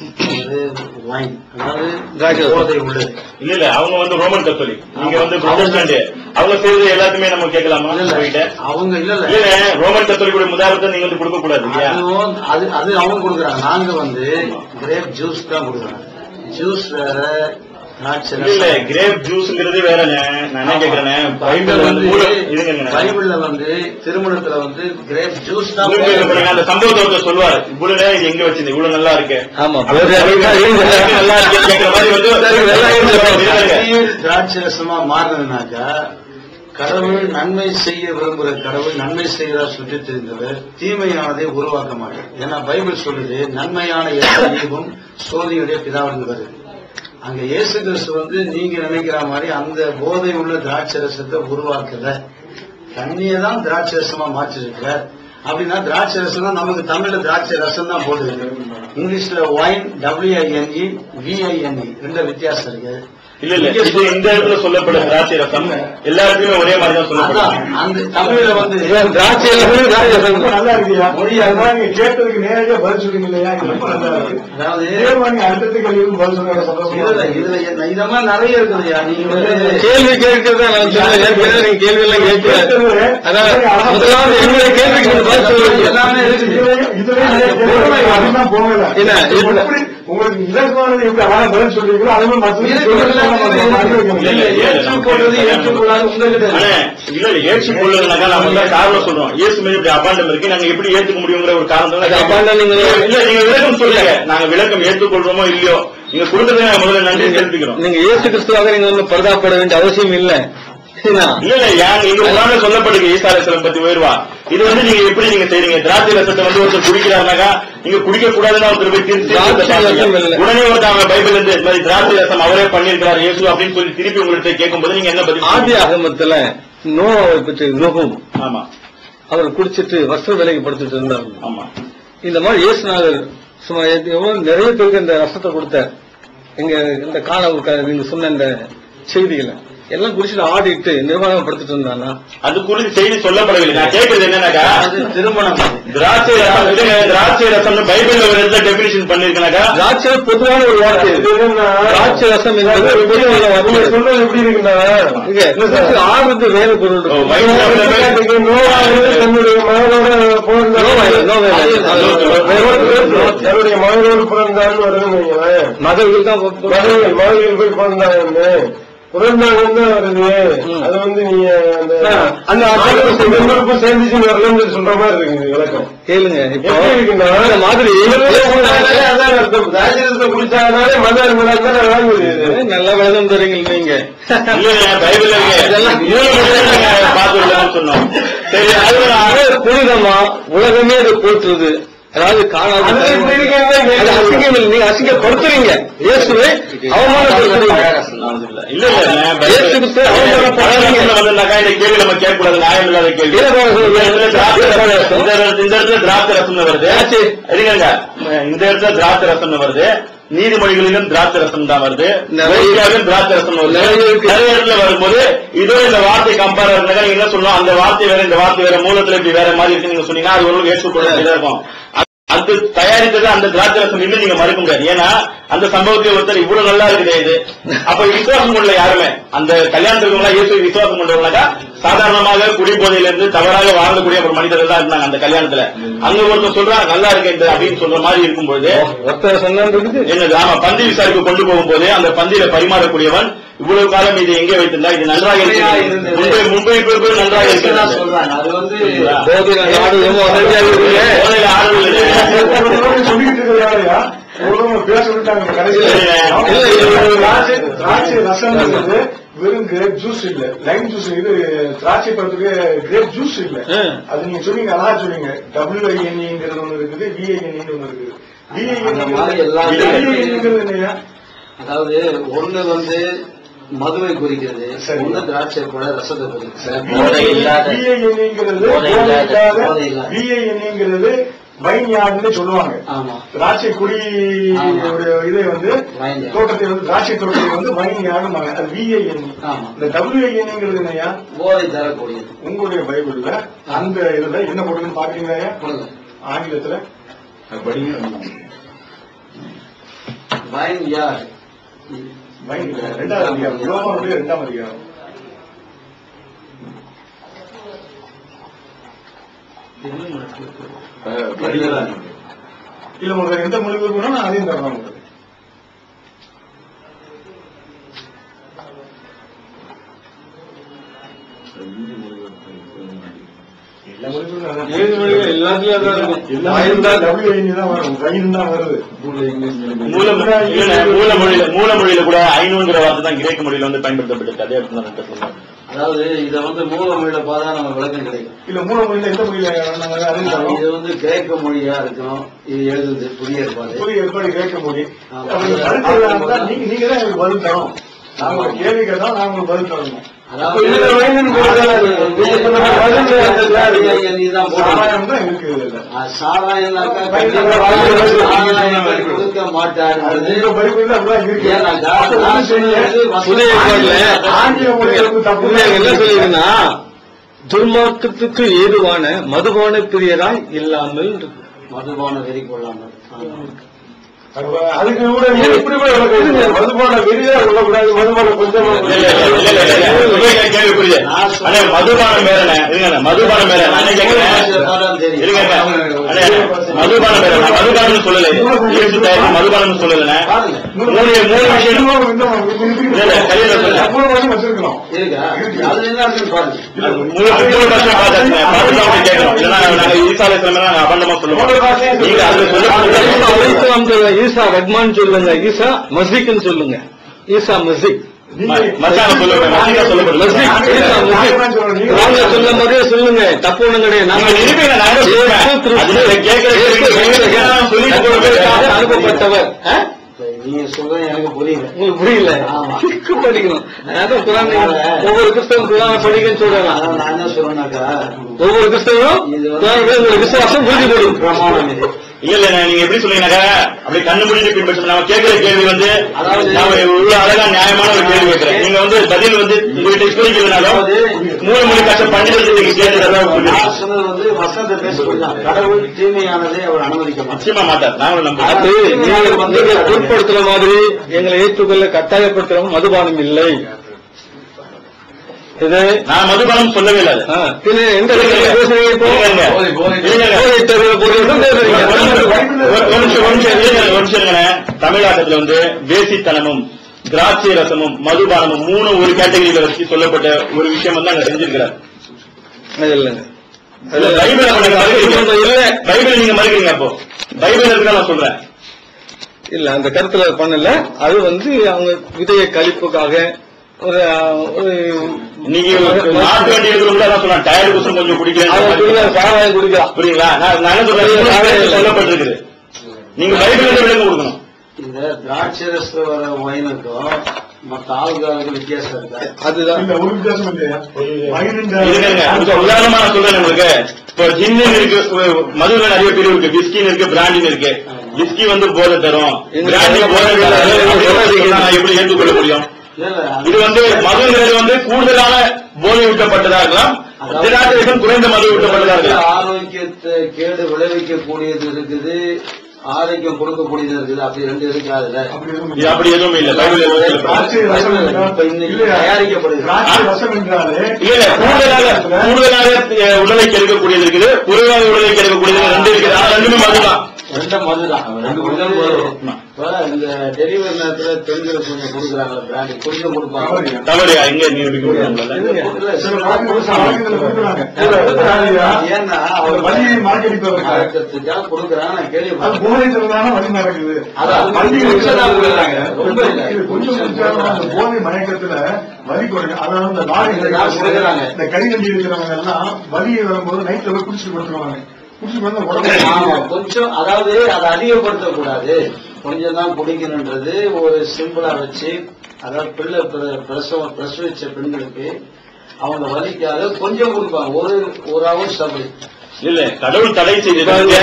வைன் திராட்சை அதாவது ரசம். போதை உள்ளது இல்ல இல்ல அவங்க வந்து ரோமன் கத்தோலிக் நீங்க வந்து புரொட்டஸ்டன்ட் அவங்க செய்யறது எல்லாத்தையுமே நம்ம கேட்கலாமா இல்ல, போயிட்டு இல்ல, அவங்க இல்ல இல்ல இல்ல ரோமன் கத்தோலிக்குடைய முதாரத்தை நீங்க வந்து கொடுக்க கூடாது இல்லையா அதுவும் அது அது அவங்க கொடுக்குறாங்க நாங்க வந்து கிரேப் ஜூஸ் தான் கொடுக்குறாங்க ஜூஸ் வேற திராட்சை இல்ல இல்ல ரசம். கிரேப் ஜூஸ்ங்கிறது வேறங்க நான் என்ன கேக்குறேன் பைபிள் வந்து மூல இதுங்க பைபிள்ல வந்து திருமணத்துல வந்து கிரேப் ஜூஸ் தான் உங்களுக்கு இப்ப நீங்க அந்த சம்பவத்தை ஒருத்தர் சொல்லுவாரு இவ்வளவு நேரம் இது எங்க வச்சிருந்தீங்க இவ்வளவு நல்லா இருக்கு ஆமா நல்லா இருக்கு கேட்கிற மாதிரி வந்து இருங்க. தண்ணீர் திராட்சை ரசமா மாறினதுனாக்கா கடவுள் நன்மை செய்ய விரும்புகிற கடவுள் நன்மை செய்கிறா சுற்றி தெரிந்தவர் தீமையானதை உருவாக்க மாட்டார் ஏன்னா பைபிள் சொல்லுது நன்மையான எல்லா ஈவும் சோதியுடைய பிதாவின் வருது அங்க இயேசு கிறிஸ்து வந்து நீங்க நினைக்கிற மாதிரி அந்த போதை உள்ள திராட்சை ரசத்தை உருவாக்கல தண்ணியை தான் திராட்சை ரசமா மாற்றிருக்கிறார் அப்படின்னா திராட்சை ரசம்னா நமக்கு தமிழ்ல திராட்சை ரசம் தான் போடுது இங்கிலீஷ்ல ஒயின் டபிள்யூஐஎன்இ விஐஎன்இ ரெண்டு வித்தியாசம் இருக்கு இல்ல இல்ல இது இந்த இடத்துல சொல்லப்படும் திராட்சை ரசம் எல்லா இடத்துலயுமே ஒரே மாதிரி தான் அதான், சொல்லப்படும் அந்த தமிழ்ல வந்து திராட்சை ரசம், திராட்சை ரசம். நல்லா இருக்குயா அதான் நீங்க கேட்டதுக்கு நேரடியா பதில் சொல்றீங்க இல்லையா இது ரொம்ப நல்லா இருக்கு அதாவது தேர்வா நீங்க அடுத்தடுத்த கேள்விக்கு பதில் சொல்றாங்க சந்தோஷமா இதுல இருக்கு. இதுல என்ன- இத மாதிரி நிறைய இருக்குதுயா நீங்க வந்து கேள்வி கேட்கிறத நான் சொன்னேன் ஏற்கனவே நீங்க கேள்வி எல்லாம் கேட்கல அதான் முதலாவது என்னுடைய கேள்விக்கு நீங்க பதில் சொல்லுங்க எல்லாமே இருக்குது இதுலயும் இதுலயும் நிறைய கேள்விகள் அதுதான் போகல. என்ன, இப்ப எப்படி உங்களுக்கு இலக்குவானது எப்படி அழகா பதில் சொல்றீங்களோ அதே மாதிரி மத்தவங்க இதுக்கு சொல்றது எல்லாமே நம்ம இருக்குது. மாற்றி வைக்கணும். இல்ல, இல்ல, ஏற்றுக்கொள்வது ஏற்றுக்கொள்ளாது உங்ககிட்ட இருக்கு. அண்ணே, இல்ல இல்ல ஏற்றுக்கொள்ளுனாக்கா நாம தான் காரணம் சொல்றோம் இயேசு மீது இப்படி அபாண்டம் இருக்கு நாங்க எப்படி ஏத்துக்க முடியுங்கிற ஒரு காரணம் அது abandon நீங்க- இல்ல நீங்க விளக்கம் சொல்லுங்க நாங்க விளக்கம் ஏற்றுக்கொள்றோமோ இல்லையோ நீங்க கொடுத்ததை நாங்க முதல்ல நன்றி செலுத்திக்கிறோம் நீங்க இயேசு கிறிஸ்துவாக நீங்க ஒன்றும் பரிதாபப்பட வேண்டிய அவசியம் இல்லை என்ன? இல்ல இல்ல யாங்க இங்க உதாரண சொல்லப்படுது ஈசாரசலம் பத்தி உயர்வா இது வந்து நீங்க எப்படி நீங்க செய்றீங்க திராட்சை ரசத்தை வந்து ஒருத்தர் குடிக்கிறாருனாக்கா நீங்க குடிக்க கூடாதுன்னு ஒருத்தர் போய் திருப்பி திராட்சை ரசம் இல்ல. உடனே ஒருத்தர் அவங்க பைபிள் இருந்து இந்த மாதிரி திராட்சை ரசம் அவரே பண்ணிருக்கிறார் இயேசு அப்படின்னு சொல்லி திருப்பி உங்கள்கிட்ட கேட்கும்போது நீங்க என்ன பதில் ஆதி சொல்லுவீங்க? ஆகமத்துல நோவை பற்றி நோகும் ஆமா அவர் குடிச்சிட்டு வஸ்திர விலைக்கு படுத்துட்டு இருந்தார் ஆமா இந்த மாதிரி இயேசுநாதர் சும்மா எவ்வளவு நிறைய பேருக்கு இந்த ரசத்தை கொடுத்தார் இங்க இந்த காண நீங்க சொன்ன இந்த செய்திகளை எல்லாம் குடிச்சிட்டு ஆடிட்டு நிர்வாகப்படுத்திட்டு இருந்தானா அது குறித்து செய்தி சொல்லப்படவில்லை நான் கேட்கறது என்னன்னாக்கா அது திருமணம் அது. திராட்சை ரசம் இதுங்க, திராட்சை ரசம்னு பைபிள்ல ஒரு இடத்துல டெபினிஷன் பண்ணிருக்கனாக்கா திராட்சை பொதுவான ஒரு வார்த்தை இது இது. என்னன்னா, திராட்சை ரசம் என்பது ஒரு பொதுவான நீங்க வார்த்தை சொல்றது எப்படி இருக்குன்னா இங்க ஆறுது வேறு பொருள் ஓ, இருக்கு. மைண்ட் இன்னைக்கு நோவாவது தன்னுடைய மகனோட பிறந்தார். நோவா இல்லை, நோவா இல்லை. அது தன்னுடைய மகனோடு பிறந்தான்னு வருதுன்னு வைங்களேன். மகள்கள் தான் மகன்கள் மகன்கள் போய் பிறந்தாங்கன்னு பிறந்தாங்கன்னு தான் வருது ம். அது வந்து நீங்க அந்த ஆ, அந்த அந்த உங்களுக்கு சேர்ந்துச்சுன்னு வரலன்னு சொல்ற மாதிரி இருக்குது விளக்கம் கேளுங்க இப்போ எப்படி இருக்குன்னா இந்த மாதிரி உண்டானாலே அதான் அர்த்தம் ராஜரத்தை குடிச்சாங்கனாலே மதார் மதார் தான் விளங்குது இது. நல்ல விளக்கம் தரீங்க நீங்க இல்லைங்க பைபிள்ல இதெல்லாம் பார்த்து சொன்னோம் சரி அது அது புனிதமா உலகமே அதை போற்றுது அதாவது காணாத அது இப்படி இருக்கீங்க. அது அசிங்கம் இல்லை. நீங்க அசிங்கப்படுத்துறீங்க இயேசுவை அவமானப்படுத்துறீங்க இல்ல இல்ல நான் இயேசு கிறிஸ்துவை அவமானப்படுத்துறீங்க வந்தாக்கா இந்த கேள்வி நம்ம கேட்கக்கூடாது நியாயம் இல்லாத கேள்வி இல்ல, இல்ல, இல்ல. இந்த இடத்துல திராட்சை ரசம், இந்த இடத்துல- இந்த இடத்துல திராட்சை ரசம்னு வருது ஆச்சு. இருங்க இந்த இடத்துல திராட்சை ரசம்னு வருது நீதிமொழிகளிலும் திராட்சை ரசம் தான் வருது நிறைய- ஓசியாவிலும் திராட்சை ரசம் வருது நிறைய இருக்கு. நிறைய இடத்துல வரும்போது இதோ இந்த வார்த்தை கம்பேர் இருந்தாங்க நீங்க என்ன சொல்லணும் அந்த வார்த்தை வேற இந்த வார்த்தை வேற மூலத்துல இப்படி வேற மாதிரி இருக்கு நீங்க சொன்னீங்கன்னா அது ஒரு ஏற்றுக்கொள்ள வேண்டியதா இருக்கும் அது தயாரித்தது அந்த திராட்சை ரசம் இல்ல நீங்க மறுக்க முடியாது ஏன்னா அந்த சம்பவத்தை ஒருத்தர் இவ்வளவு நல்லா இருக்குது இது அப்ப விசுவாசம் கொள்ள யாருமே அந்த கல்யாணத்துக்கு எல்லாம் இயேசு விசுவாசம் கொண்டவங்களாக்கா சாதாரணமாக குடிபோதையில இருந்து தவறாக வாழ்ந்தக்கூடிய ஒரு மனிதர்கள் தான் இருந்தாங்க அந்த கல்யாணத்துல அங்க ஒருத்தர் சொல்றாங்க நல்லா இருக்கு இந்த அப்படின்னு சொல்ற மாதிரி இருக்கும்போது ஒருத்தர் சொன்னது என்னது ஆமா பந்தி விசாரிப்பு கொண்டு போகும்போது அந்த பந்தியில பரிமாறக்கூடியவன் இவ்வளவு காலம் இது எங்கே வைத்திருந்தா இது நன்றாக இருக்கு முன்பை முன்பை போய் நன்றாக தான் இருக்கு சொல்றாங்க அது வந்து போதின நாடு ரொம்ப வசதியாக இருக்கு போதையில ஆடுறது ஒரு தடவை சொல்லிட்டு இருக்கிறாரையா ஒரு தடவை பேச விட்டாங்க கடைசியில இல்ல, இல்ல, இல்ல. திராட்சை திராட்சை ரசம்ன்றது வெறும் கிரேப் ஜூஸ் இல்ல லைம் ஜூஸ் இது திராட்சை பழத்துக்கு கிரேப் ஜூஸ் இல்ல ஆ. அது நீங்க சொன்னீங்க அழகா சொன்னீங்க டபிள்யூஐஎன்இங்கிறது ஒண்ணு இருக்குது விஐஎன்இன்னு ஒண்ணு இருக்குது அந்த மாதிரி எல்லா விஐஎன்இங்கிறது என்னையா அதாவது ஒண்ணு வந்து மதுவை குறிக்கிறது சரி. ஒண்ணு திராட்சை பழ ரசத்தை குறிக்கிறது போதை இல்லாத விஐஎன்இங்கிறது போதை போதை இல்லாத, இல்லாத போதை இல்லாத. விஐஎன்இங்கிறது வைன் யார்டுன்னு சொல்லுவாங்க ஆமா திராட்சை குடி ஆமா. இதை வந்து Wine yard. தோட்டத்தை வந்து திராட்சை தோட்டத்தை வந்து வைன் யாருமாங்க அது விஐஎன் ஆமா. இந்த டபிள்யூஐஎன்ங்கிறது என்னையா போதை தரக்கூடியது உங்களுடைய பைபிள்ல அந்த இதுல என்ன போட்டுன்னு பாக்குறீங்களா கொடுங்க ஆங்கிலத்துல வைன் யார்ட் வைன் இல்ல, ரெண்டாவது அதிகாரம் யோவானுடைய ரெண்டாம் அதிகாரம் இல்ல உங்களுக்கு எந்த மொழி விரும்பணும் நான் அதையும் தரணும் உங்களுக்கு எல்லா மொழி விரும்பணும் ஏழு மொழிகள் எல்லாத்துலயும் அதான் இருக்கும் எல்லாம் WIN தான் வரும் வைன் தான் வருது மூல இல்ல, மூலமொழியில மூலமொழியில கூட ஐநூங்கிற வார்த்தை தான் கிரேக்க மொழியில வந்து பயன்படுத்தப்பட்டது அதே இடத்துல நான் சொல்றேன் அதாவது இத வந்து மூல மொழியில பார்த்தா நம்ம விளக்கம் கிடைக்கும் இல்ல மூல மொழியில எந்த மொழியில நாங்க அதையும் தரோம் இது வந்து கிரேக்க மொழியா இருக்கும் இது எழுதுது புதிய ஏற்பாடு புதிய ஏற்பாடு கேட்க முடியும் ஆமா. அப்படி கருத்து இல்லாம தான் நீங்க நீங்க தான் எங்களுக்கு பதில் தரணும் நாங்க ஒரு கேள்வி கேட்டோம் நாங்க உங்களுக்கு பதில் தரணும் அதாவது இதுல வைன் போடுறதா இருக்கு. நீங்க சொன்ன மாதிரி பதில் VIN தான் போடணும். சாராயம் தான் இருக்கு இதுல ஆ, சாராயம்னாக்கா வைன் கண்டிப்பா வாங்கி சாராயம் கொடுக்க மாட்டாருன்றது உங்க படிப்புல அப்படிதான் இருக்கு ஏன்னாக்கா, அப்ப நான் ஒண்ணும் செய்யுங்க. சொன்னது வசனம் புதிய ஏற்பாடுல ஆங்கில மொழியில வந்து தப்பு புதிய என்ன சொல்லிருக்குன்னா துர்மார்க்கத்துக்கு ஏதுவான மதுபான பிரியராய் இல்லாமல் இருக்கு. மதுபான வெறி கொள்ளாமல் ஆமா. அதுக்கு கூட நீங்க இப்படி கூட விளக்குறீங்க. மதுபான வெறியா சொல்லக்கூடாது மதுபான கொஞ்சமா இல்ல, இல்ல, இல்ல, இல்ல, இல்ல, இல்ல. உண்மையிலே கேள்வி புரியுது. அண்ணே, மதுபானம் வேறண்ணே. இருங்கண்ணே, மதுபானம் வேற. நான் என்ன கேட்கிறேன்? இருங்க, இருங்க. அண்ணே, மதுபானம் வேற. நான் மதுபானம்னு சொல்லல. இயேசு தயாரித்த மதுபானம்னு சொல்லலண்ணே. பாருங்க மூணு மூணு விஷயம் இல்ல, இல்ல, கையில சொல்ல. மூணு வருஷம் வச்சிருக்கணும் இருக்கா அதுல என்ன இருக்குன்னு பாருங்க மூணு மூணு வருஷம் பார்த்தாச்சுண்ணே. பார்த்து தான் அவங்க கேட்கணும். இல்லைன்னா நாங்க ஈசால சிலமே நாங்க அபண்டமா சொல்லுவோம் நீங்க அதுல சொல்ல அழைத்து வந்த ஈசா ரஹ்மான் சொல்லுங்க ஈசா மசிக்னு சொல்லுங்க ஈசா மசிக் மச்சான சொல்லுங்க மச்சான சொல்லப்படுது மசிக் ஈசா மசிக் நாங்க சொல்லும் போதே சொல்லுங்க தப்பு ஒண்ணும் கிடையாது நாங்க நாங்க நிரூபிங்க, நான் என்ன சொல்றேன்? இயேசு கிறிஸ்து அது நீங்க கேட்கிற கேள்விக்கு இயேசு நான் சொல்லிட்டு கிறிஸ்து போறதுக்காக அனுப்பப்பட்டவர் ஆ? நீங்க சொல்றது எனக்கு புரியல உங்களுக்கு புரியல ஆமா. படிக்கணும் அதான் குரான் ஒவ்வொரு கிறிஸ்தவம் குரான படிக்கன்னு சொல்றாங்க அதான் நான் என்ன சொல்றேன்னாக்கா ஒவ்வொரு கிறிஸ்தவரும் இது வந்து- குரான் உங்களுடைய விசுவாசம் உறுதிப்படும் பிரமாணம் இது இல்ல இல்ல நீங்க எப்படி சொல்றீங்கன்னாக்கா அப்படி கண்ணு முடிஞ்சு பின்பற்ற நம்ம கேட்கிற கேள்வி வந்து அதாவது- நாம இவ்வளவு அழகா நியாயமான ஒரு கேள்வி கேட்கிறேன் நீங்க வந்து பதில் வந்து உங்ககிட்ட எக்ஸ்பீரியன்ஸ்னாலும் மூணு மொழி கஷ்டம் பண்டிதத்தை நீங்க கேட்கறதா நான் சொன்னது வந்து வசனத்தை பேசக்கூடியதான் கடவுள் தீமையானதை அவர் அனுமதிக்க மாட்டார் நிச்சயமா மாட்டார் நாங்களும் நம்புறோம் அது நீங்க நீங்க பொருட்படுத்துற மாதிரி எங்களை ஏற்றுக்கொள்ள கட்டாயப்படுத்துறவங்க மதுபானம் இல்லை இது நான் மதுபானம் சொல்லவே இல்லை அது. ஆ, பின்ன எந்த இடத்துல பேசுறீங்க இப்போ இருங்க. இருங்க. போதை தெருவுல போறீங்க, பேசுறீங்க. ஒரு நிமிஷம், ஒரு ஒரு நிமிஷம், ஒரு நிமிஷம் இருங்க, ஒரு நிமிஷம் இருங்கண்ணே. தமிழாக்கத்துல வந்து வேசித்தனமும் திராட்சை ரசமும் மதுபானமும் மூணு ஒரு கேட்டகரியில வச்சு சொல்லப்பட்ட ஒரு விஷயம் வந்து அங்க செஞ்சிருக்கிறார் அது இல்லைங்க இல்ல, பைபிளை நீங்க மறுக்கிறீங்க. இல்ல பைபிளை நீங்க மறுக்கிறீங்க அப்போ பைபிள் இருக்கா நான் சொல்றேன் இல்ல அந்த கருத்துல பண்ணல அது வந்து அவங்க விதைய கழிப்புக்காக ஒரு ஒரு நீங்க மாட்டு வண்டி எடுக்கிறவங்க அதான் சொன்னா டயர் குசம் கொஞ்சம் அவன் குடிக்கிறேன் குடிக்கலாம், சாராயம் குடிக்கலாம் புரியுங்களா நான் நான் என்ன சொல்றேன் சொல்லப்பட்டிருக்குது நீங்க பைபிள் விளக்கம் கொடுக்கணும் இந்த திராட்சை ரசத்துல வர ஒயினுக்கும் மற்ற ஆளுகளுக்கு வித்தியாசம் இருக்கா அதுதான் இல்ல ஒரு வித்தியாசம் இல்லையா வயலின் இருங்க இப்ப உதாரணமா நான் சொல்றேன் உங்களுக்கு இப்போ ஜின்னு இருக்கு மதுல நிறைய பேர் இருக்கு விஸ்கின்னு இருக்கு பிராண்டின் இருக்கு விஸ்கி வந்து போதை தரும் பிராண்டி போதை தரும் நான் எப்படி ஏற்றுக்கொள்ள முடியும் இல்ல இல்ல இது வந்து மதுங்கிறது வந்து கூடுதலான போதை ஊட்டப்பட்டதா இருக்கலாம் திராட்சைக்கும் குறைந்த மது ஊட்டப்பட்டதா இருக்கலாம் ஆரோக்கியத்தை கேடு விளைவிக்க கூடியது இருக்குது ஆரோக்கியம் கொடுக்கக்கூடியது இருக்குது அப்படி ரெண்டு இருக்கு அதுல அப்படி எதுவும் இது அப்படி எதுவும் இல்ல பைபிள் எதுவும் சொல்லப்படல. திராட்சை ரசம் என்றால் இப்ப இன்னைக்கு இல்லையா? தயாரிக்கப்படுது. திராட்சை ரசம் என்றாலே இல்ல இல்ல கூடுதலாக கூடுதலாக அஹ், உடலை கெடுக்கக்கூடியது இருக்குது குறைவாக உடலை கெடுக்கக்கூடியது ரெண்டு இருக்குது ஆனா ரெண்டுமே மதுதான் ரெண்டும் மதுதான் ரெண்டு குடிதான் போதும் இப்ப இந்த டெலிவரி நேரத்துல பெண்களுக்கு கொஞ்சம் கொடுக்குறாங்களா பிராண்டி கொஞ்சம் கொடுப்பாங்க தவறு எங்க நிரூபிக்க முடியாதுல்ல சில நாடுகள் சில நாடுகள்ல கொடுக்குறாங்க. ஏன்னா அவர் அவர் வழியை மார்க்கெட்டிங் ஆரோக்கியத்துக்காக கொடுக்குறாங்க நான் அது கேள்விப்பட்டேன் போதை தரதான வழி நடக்குது அது அது வலி கொஞ்சம் இருக்கிறதா தான் கொடுக்குறாங்க. ரொம்ப இல்ல. இது கொஞ்சம் குடிச்சாலும் அந்த போதை மயக்கத்துல வலி குறையும் அதாவது இந்த லாரி இது நான் கொடுக்குறாங்க. இந்த கறிவண்டி இருக்கிறவங்க எல்லாம் வலியை வரும்போது நைட்ல போய் குடிச்சிட்டு படுத்துருவாங்க குடிச்சிட்டு வந்து ஆமா உடம்பு கொஞ்சம் அதாவது அதை அதிகப்படுத்த கூடாது கொஞ்சம் தான் குடிக்கணுன்றது ஒரு சிம்பிளா வச்சு அதாவது பிள்ளை பிர- பிரசவம் பிரசவிச்ச பெண்களுக்கு அவங்க வலிக்காக கொஞ்சம் கொடுப்பாங்க ஒரு ஒரு ஹவர் சபை இல்ல கடவுள் தடை செய்திருக்காரு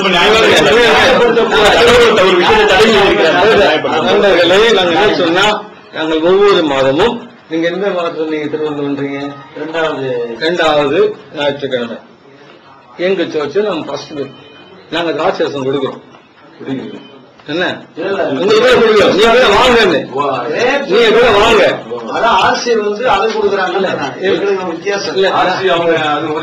கடவுள் ஒரு விஷயத்தை தடை செய்திருக்கிறார் நண்பர்களே நாங்க என்ன சொன்னா நாங்கள் ஒவ்வொரு மாதமும் நீங்க எந்த மாதத்துல நீங்க திருவள்ளூர்ன்றீங்க ரெண்டாவது ரெண்டாவது ஞாயிற்றுக்கிழமை எங்க சர்ச்சு நம்ம ஃபர்ஸ்ட் நாங்க திராட்சரசம் கொடுக்கிறோம் என்ன இல்ல, உங்க கூட கொடுக்கிறோம் நீங்க கூட வாங்க நீங்க கூட வாங்க அதான் ஆசிரியர் வந்து அதை கொடுக்குறாங்கல்ல எங்களுக்கு வித்தியாசம் இல்ல, அவங்க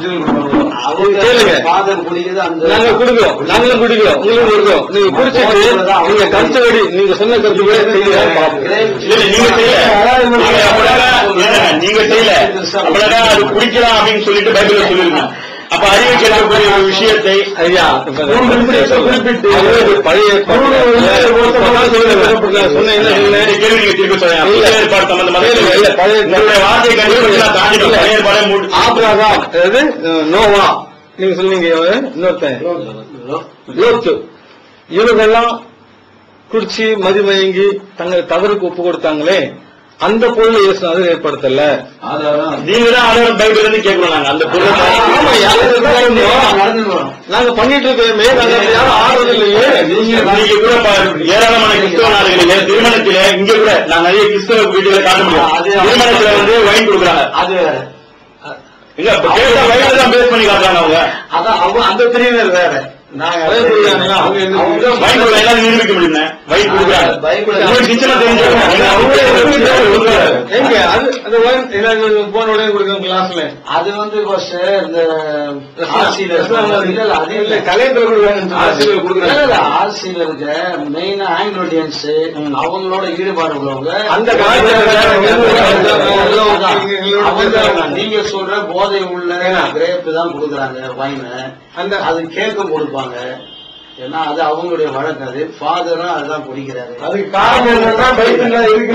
கேளுங்க. ஃபாதர் குடிக்குது அந்த நாங்க குடுக்கிறோம் நாங்களும் குடிக்கிறோம் உங்களும் கொடுக்கிறோம் நீங்க குடிச்சிட்டு நீங்க கருத்துபடி நீங்க சொன்ன கருத்துபடி செய்ய பார்ப்போம் இல்ல நீங்க செய்யல நீங்க அப்படிதான் இல்ல, நீங்க செய்யல அப்படிதான் அது குடிக்கலாம் அப்படின்னு சொல்லிட்டு பைபிள்ல சொல்லிருக்கோம் அப்ப அறிவு கேட்கக்கூடிய ஒரு விஷயத்தை ஐயா இப்ப குறிப்பிட்டு அதாவது பழைய ஏற்பாட்டுல இப்பதான் சொல்லுங்க. நான் சொன்னேன் என்ன இந்த சொன்னேன் கேள்வி நீங்க திருப்பி சொல்லுங்க இல்ல. புதிய ஏற்பாடு சம்பந்தமாக இல்ல, இல்ல, பழைய உங்களுடைய வார்த்தையை கண்டிப்பா நான் தாண்டிட்டோம் பழைய ஏற்பாடை மூடி ஆபிரகாம் அதாவது அஹ், நோவா நீங்க சொன்னீங்க அவன் இன்னொருத்தன் லோத்து இவங்கெல்லாம் குடிச்சு மதிமயங்கி தங்கள் தவறுக்கு ஒப்பு கொடுத்தாங்களே அந்த பொருளை இயேசுநாதர் ஏற்படுத்தல நீங்க தான் ஆதாரம் பைபிள் இருந்து கேட்கணும் நாங்க அந்த பொருளை ஆமா, யாரும் நடந்து வரும் நாங்க பண்ணிட்டு இருக்கோமே நாங்க அப்படி யாரும் ஆர்வம் இல்லையே நீங்க கூட ப- ஏராளமான கிறிஸ்தவ நாடுகளிலே திருமணத்திலே இங்க கூட நான் நிறைய கிறிஸ்தவ வீடுகளை காட்ட முடியும் அது திருமணத்துல வந்து வைன் கொடுக்குறாங்க அது வேற இல்ல இப்ப கேட்டா வயிறு தான் பேஸ் பண்ணி காட்டுறாங்க அவங்க அதான் அவங்க அந்த பிரிவினர் வேற நாங்க அதே கொடுக்குறாங்களா? அவங்க எந்த- வைன் கொடுக்க எல்லாம் நிரூபிக்க முடியுமே வைன் கொடுக்குறாங்க பைபிள் உங்களுக்கு நிச்சயமா தெரிஞ்சிருக்கும் எங்க அது அது wine ஏதாவது போன உடனே கொடுக்குறோம் கிளாஸ்ல அது வந்து first இந்த ஆர்சியில இல்ல இல்ல அது இல்ல கலையத்துல கொடுக்குறாங்க ஆசிரியர் இல்ல, இல்ல, ஆர்சியில இருக்க மெயின் ஆங்கிலோடியன்ஸ் அவங்களோட ஈடுபாடு உள்ளவங்க அந்த காலத்துல அவங்க நீங்க சொல்ற போதை உள்ள கிரேப் தான் கொடுக்குறாங்க வைன் அந்த அது கேக்கும் கொடுப்பாங்க ஏன்னா அது அவங்களுடைய வழக்கு அது ஃபாதரும் அதுதான் குடிக்கிறாரு அதுக்கு காரணம் என்னன்னா பைபிள்ல இருக்கு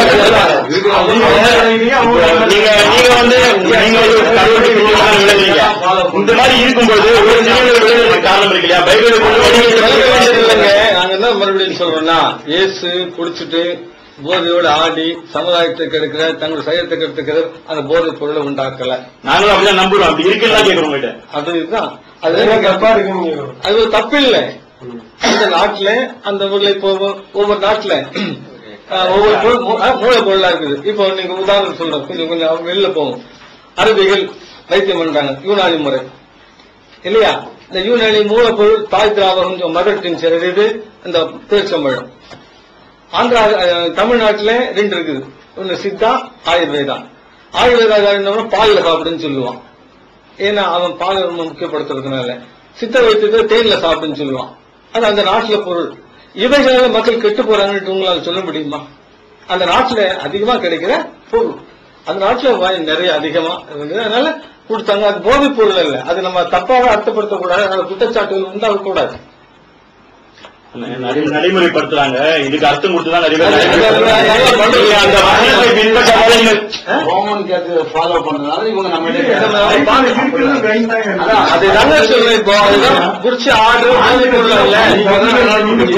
நீங்க நீங்க வந்து நீங்க வந்து கடவுளுடைய பிள்ளைகளாக விளங்குறீங்க இந்த மாதிரி இருக்கும்போது ஒரு நிலையில விளைவுறதுக்கு காரணம் இருக்கு இல்லையா பைபிளை கொண்டு இல்லைங்க வழி நாங்க என்ன மறுபடியும் சொல்றோம்னா இயேசு குடிச்சிட்டு போதையோடு ஆடி சமுதாயத்தை கெடுக்கிற தங்கள் சயத்தை கெடுத்துக்கிற அந்த போதைப் பொருளை உண்டாக்கல நாங்களும் அப்படிதான் நம்புறோம் அப்படி இருக்குன்னு தான் கேட்கிறோம் உங்ககிட்ட அதுதான் அது தப்பா இருக்குங்க அது ஒரு தப்பு இல்லை அந்த நாட்டுல அந்த ஊர்ல இப்போ ஒவ்வொரு- ஒவ்வொரு நாட்டுல அஹ், ஒவ்வொரு பொருள் மூ- அஹ், மூல பொருளா இருக்குது இப்போ நீங்க உதாரணம் சொல்றோம் கொஞ்சம் கொஞ்சம் வெளில போகும் அரபிகள் வைத்தியம் பண்றாங்க யூனானி முறை இல்லையா இந்த யூனானி மூலப்பொருள் தாய் திராவகம் மதர் டின்சர் இது இந்த பேச்சம்பழம் ஆந்திரா அஹ், தமிழ்நாட்டுல ரெண்டு இருக்குது ஒன்னு சித்தா ஆயுர்வேதா ஆயுர்வேதா என்னன்னா பால்ல சாப்பிடுன்னு சொல்லுவான் ஏன்னா அவன் பாலை ரொம்ப முக்கியப்படுத்துறதுனால சித்த வைத்தியத்தை தேன்ல சாப்பிடுன்னு சொல்லுவான் அது அந்த நாட்டுல பொருள் இவைகளால மக்கள் கெட்டு போறாங்கன்னு உங்களால சொல்ல முடியுமா அந்த நாட்டுல அதிகமா கிடைக்கிற பொருள் அந்த நாட்டுல வாய் நிறைய அதிகமா இருந்தது அதனால கொடுத்தாங்க அது போதைப் பொருள் அல்ல அது நம்ம தப்பாக அர்த்தப்படுத்தக்கூடாது அதனால குற்றச்சாட்டுகள் உண்டாகக்கூடாது நடை- நடைமுறைப்படுத்துறாங்க இதுக்கு அர்த்தம் கொடுத்துதான் நிறைய பேர் அது- நடைமுறைப்படுத்துறாங்க. அது- நீங்க அந்த வசனத்தை பின்பற்றாத நீங்க ரோமன் கேத்து ஃபாலோ பண்றதுனால இவங்க நம்ம அது தாங்க சொல்றேன் இப்போ அதுதான் குறிச்சு ஆர்டர் வாங்கி கொடுக்கல நீங்க வந்து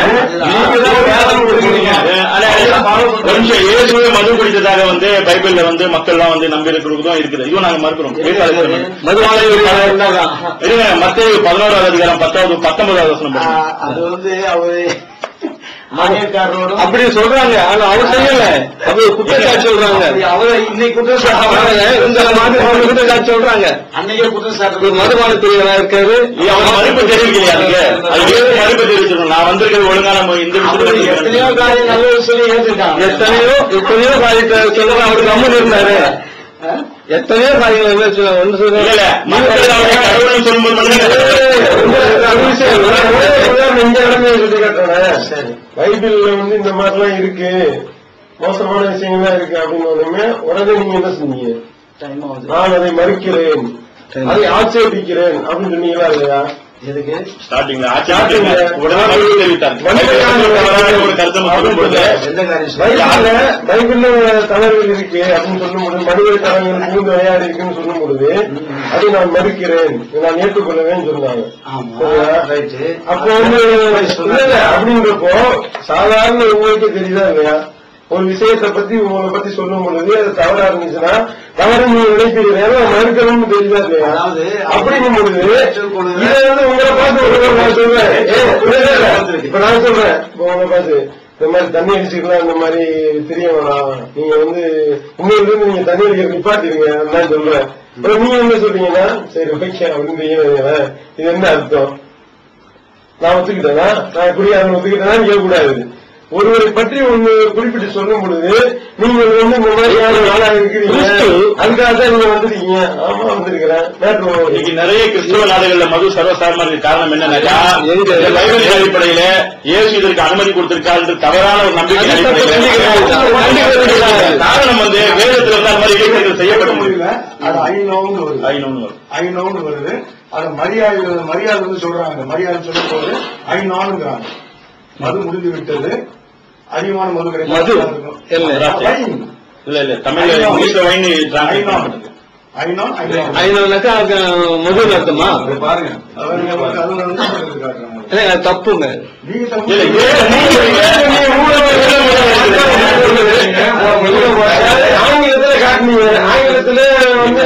ஆனா, ஒரு நிமிஷம் இயேசுவே மது குடித்ததாக வந்து பைபிள்ல வந்து மக்கள் எல்லாம் வந்து நம்பி இருக்கிறதும் இருக்குது இதுவும் நாங்க மறுக்கிறோம் மதுவாலை இருங்க மத்திய பதினோராவது அதிகாரம் பத்தாவது பத்தொன்பதாவது வசனம் பாருங்க. அது வந்து அவரு மானியக்காரரோட அப்படி சொல்றாங்க ஆனா அவர் செய்யல அது குற்றச்சாட்டு சொல்றாங்க அவரை இன்னைக்கு குற்றம் அவங்க இந்த மாதிரி அவங்க குற்றச்சாட்டு சொல்றாங்க அன்னைக்கே குற்றம் ஒரு சாட்டு மதுபான பிரிவனா இருக்காரு இது அவங்க மறுப்பு தெரிவிக்கலையா அதுக்கு அது ஏது மறுப்பு தெரிவிச்சிருக்கணும் நான் வந்திருக்கிறது ஒழுங்கா நம்ம இந்த அவரு விஷயத்துல எத்தனையோ காரியம் நல்ல சொல்லி ஏத்துட்டாங்க எத்தனையோ எத்தனையோ காரியத்தை சொல்ற அவர் கம்மன் இருந்தாரு எத்தனையோ காரியங்கள் என்ன சொல்ல ஒன்று இல்ல இல்ல மக்கள் அவரை கடவுள்னு சொல்லும்போது மட்டும் சரி பைபிள்ல வந்து இந்த மாதிரிலாம் இருக்கு மோசமான விஷயங்கள்லாம் இருக்கு அப்படின்னு உடனே உடனே நீங்க என்ன சொன்னீங்க டைம் ஆகுது நான் அதை மறுக்கிறேன் அதை ஆட்சேபிக்கிறேன் அப்படின்னு சொன்னீங்களா இல்லையா எதுக்கு ஸ்டார்டிங்ல ஆட்சி உடனே மறுப்பு தெரிவித்தார் தவறான ஒரு கருத்தை சொல்லும் பொழுது எந்த காரியம் சொல்லி பைபிள்ல பைபிள்ல தவறுகள் இருக்கு அப்படின்னு சொல்லும் பொழுது மனித தவறுகள் புகுந்து விளையாடி இருக்குன்னு சொல்லும் பொழுது அதை நான் மறுக்கிறேன் இதை நான் ஏற்றுக்கொள்ளவேன்னு சொன்னாங்க ஆமா சரியா? ரைட்டு அப்போ வந்து இல்ல, இல்ல, அப்படின்றப்போ சாதாரண உங்களுக்கு தெரியுதா இல்லையா ஒரு விஷயத்தை பத்தி உங்களை பத்தி சொல்லும் பொழுது அது தவறா இருந்துச்சுன்னா தவறு நீங்க நினைக்கிறீங்க மறுக்கணும்னு தெரியுதா இல்லையா அதாவது அப்படிங்கும் பொழுது ஏற்றுக்கொள்ளுதல். இதை வந்து உங்களை பார்த்து ஒரு நான் சொல்றேன் ஏ, இல்ல, இல்ல, இல்ல. இப்ப நான் சொல்றேன் இப்ப உங்களை பார்த்து இந்த மாதிரி தண்ணி அடிச்சுக்கலாம் இந்த மாதிரி தெரிய வேணாம் நீங்க வந்து இன்னொரு இருந்து நீங்க தண்ணி அடிக்கிற நிப்பாட்டிருங்க நான் சொல்றேன் அப்புறம் நீங்க என்ன சொல்றீங்கன்னா சரி ஓகே அப்படின்னு இது என்ன அர்த்தம் நான் ஒத்துக்கிட்டேனா நான் குடியாரன் ஒத்துக்கிட்டேனா கேட்க கூடாது ஒருவரை பற்றி ஒண்ணு குறிப்பிட்டு சொல்லும் பொழுது நீங்க வந்து இந்த மாதிரியான ஆளா இருக்கிறீங்க அதுக்காக தான் நீங்க வந்திருக்கீங்க ஆமா வந்திருக்கிறேன் மேட்ரு இன்னைக்கு நிறைய கிறிஸ்தவ நாடுகள்ல மது சர்வசாரமா இருக்க காரணம் என்னன்னாக்கா எங்க? இந்த பைபிள் அடிப்படையில இயேசு இதற்கு அனுமதி கொடுத்திருக்காரு தவறான ஒரு நம்பிக்கை அது தப்பு அடிப்படையில கண்டிக்கிறாங்க. காரணம் வந்து வேதத்துல இருந்து அந்த மாதிரி இடைவெளிகள் செய்யப்பட முடியல முடியல அது ஐநோன்னு வருது ஐநூறு வரும். ஐநோன்னு வருது அது மரியாதை மரியாதை வந்து சொல்றாங்க மரியாதை சொல்லும் போது ஐநானுங்கிறாங்க மது முடிந்து விட்டது அதிகமான மது கிடைக்கும் மது. இல்ல. வைன். இல்ல இல்ல தமிழ்ல ஐநூறு. இங்கிலீஷ்ல வைன் ஐநான். டிரான்ஸ்லேட் ஐநான், ஐநான். ஐநூறுனாக்கா மது அர்த்தமா பாருங்க அது நமக்கு அது வந்து சொல்றது காட்டுறாங்க. இல்ல, அது தப்புங்க நீங்க தப்பு இல்ல, சொல்றீங்க. ஏன் நீங்க ஆங்கிலத்துல காட்டுனீங்க ஆங்கிலத்துல வந்து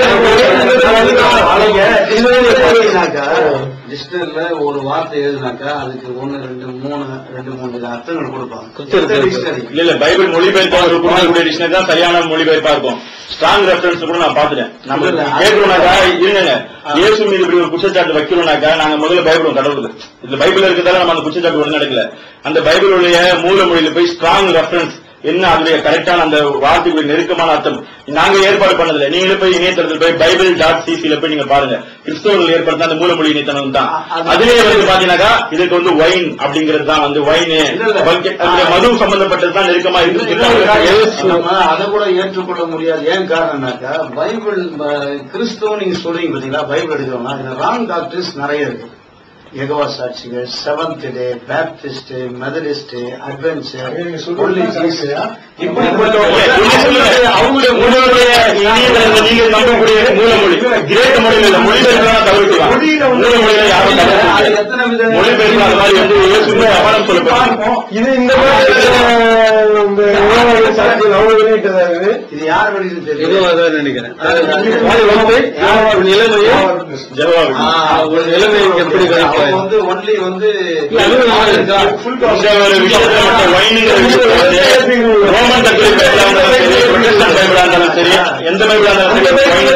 எழுதினாக்கா டிக்ஷனரியில ஒரு வார்த்தை எழுதினாக்கா அதுக்கு ஒண்ணு ரெண்டு மூணு ரெண்டு மூணு அர்த்தங்கள் கொடுப்பாங்க கொடுத்திருக்கு. எந்த dictionary? இல்ல இல்ல பைபிள் மொழிபெயர்ப்பா ஒரு கூடிய டிக்ஷனரி தான் சரியான மொழிபெயர்ப்பா இருக்கும் ஸ்ட்ராங் ரெஃபரன்ஸ் கூட நான் பாத்துட்டேன் நம்ம இல்ல, இல்ல. கேட்கணும்னாக்கா இருங்க இயேசு மீது இப்படி ஒரு குற்றச்சாட்டு வைக்கணும்னாக்கா நாங்க முதல்ல பயப்படுவோம் கடவுளுக்கு இதுல பைபிள் இருக்கிறதால நம்ம அந்த குற்றச்சாட்டு உடனே நடக்கல அந்த பைபிளுடைய மூல மொழியில போய் ஸ்ட்ராங் ரெஃபரன்ஸ் என்ன அதனுடைய கரெக்டான அந்த வார்த்தைக்குரிய நெருக்கமான அர்த்தம் நாங்க ஏற்பாடு பண்ணதில்ல நீங்களே போய் இணையதளத்தில் போய் பைபிள் டாட் சிசில போய் நீங்க பாருங்க கிறிஸ்தவர்கள் ஏற்படுத்த அந்த மூலமொழி இணையதளம் தான் அது- அதுலயே வந்து பாத்தீங்கன்னாக்கா இதுக்கு வந்து ஒயின் அப்படிங்கிறது தான் வந்து ஒயின் இல்ல, இல்ல. மது சம்பந்தப்பட்டது தான் நெருக்கமா இருக்கு நம்ம அதை கூட ஏற்றுக்கொள்ள முடியாது ஏன் காரணம்னாக்கா பைபிள் ப- கிறிஸ்துவ நீங்க சொல்றீங்க பாத்தீங்களா பைபிள் எடுக்கிறோம்னா இதுல ராங் டாக்டர்ஸ் நிறைய இருக்கு எகவா சாட்சிகள் seventh day Baptist Methodist adventure நீங்க சொல்றது கரெக்டா? இப்படிப்பட்ட அவங்களுடைய உங்களுடைய இணையதளத்துல நீங்க நம்பக்கூடிய மூலமொழி கிரேக்க மொழியில இல்ல மொழிபெயர்ப்பு தவிர்க்கலாம் மூலமொழியில யாரும் அது தவிர்க்க எத்தனை வித மொழிபெயர்ப்பு அது மாதிரி வந்து இயேசுவே அவலம் சொல்லப்படும் பார்ப்போம். இது இந்த மாதிரி இந்த உணவு சாட்சிகள் அவங்க வெளியிட்டதா இது இது யார் வெளியில இதுவும் தெரியும் அதான் நினைக்கிறேன் அது வந்து ஒரு நிலைமையும் ஜெவாபு ஆ, ஒரு நிலைமை எப்படி அவங்க கிடைக்கும் வந்து ஒன்லி வந்து அதுவும் நல்லா இருக்கா? இந்த ஒரு விஷயத்துல மட்டும் வைனுங்கிற விஷயத்துல வந்து ரோமன் கத்தோலிக்க பைபிளா இருந்தாலும் சரி புரொட்டஸ்டன்ட் பைபிளா இருந்தாலும் சரி எந்த பைபிளா இருந்தாலும் சரி வைன்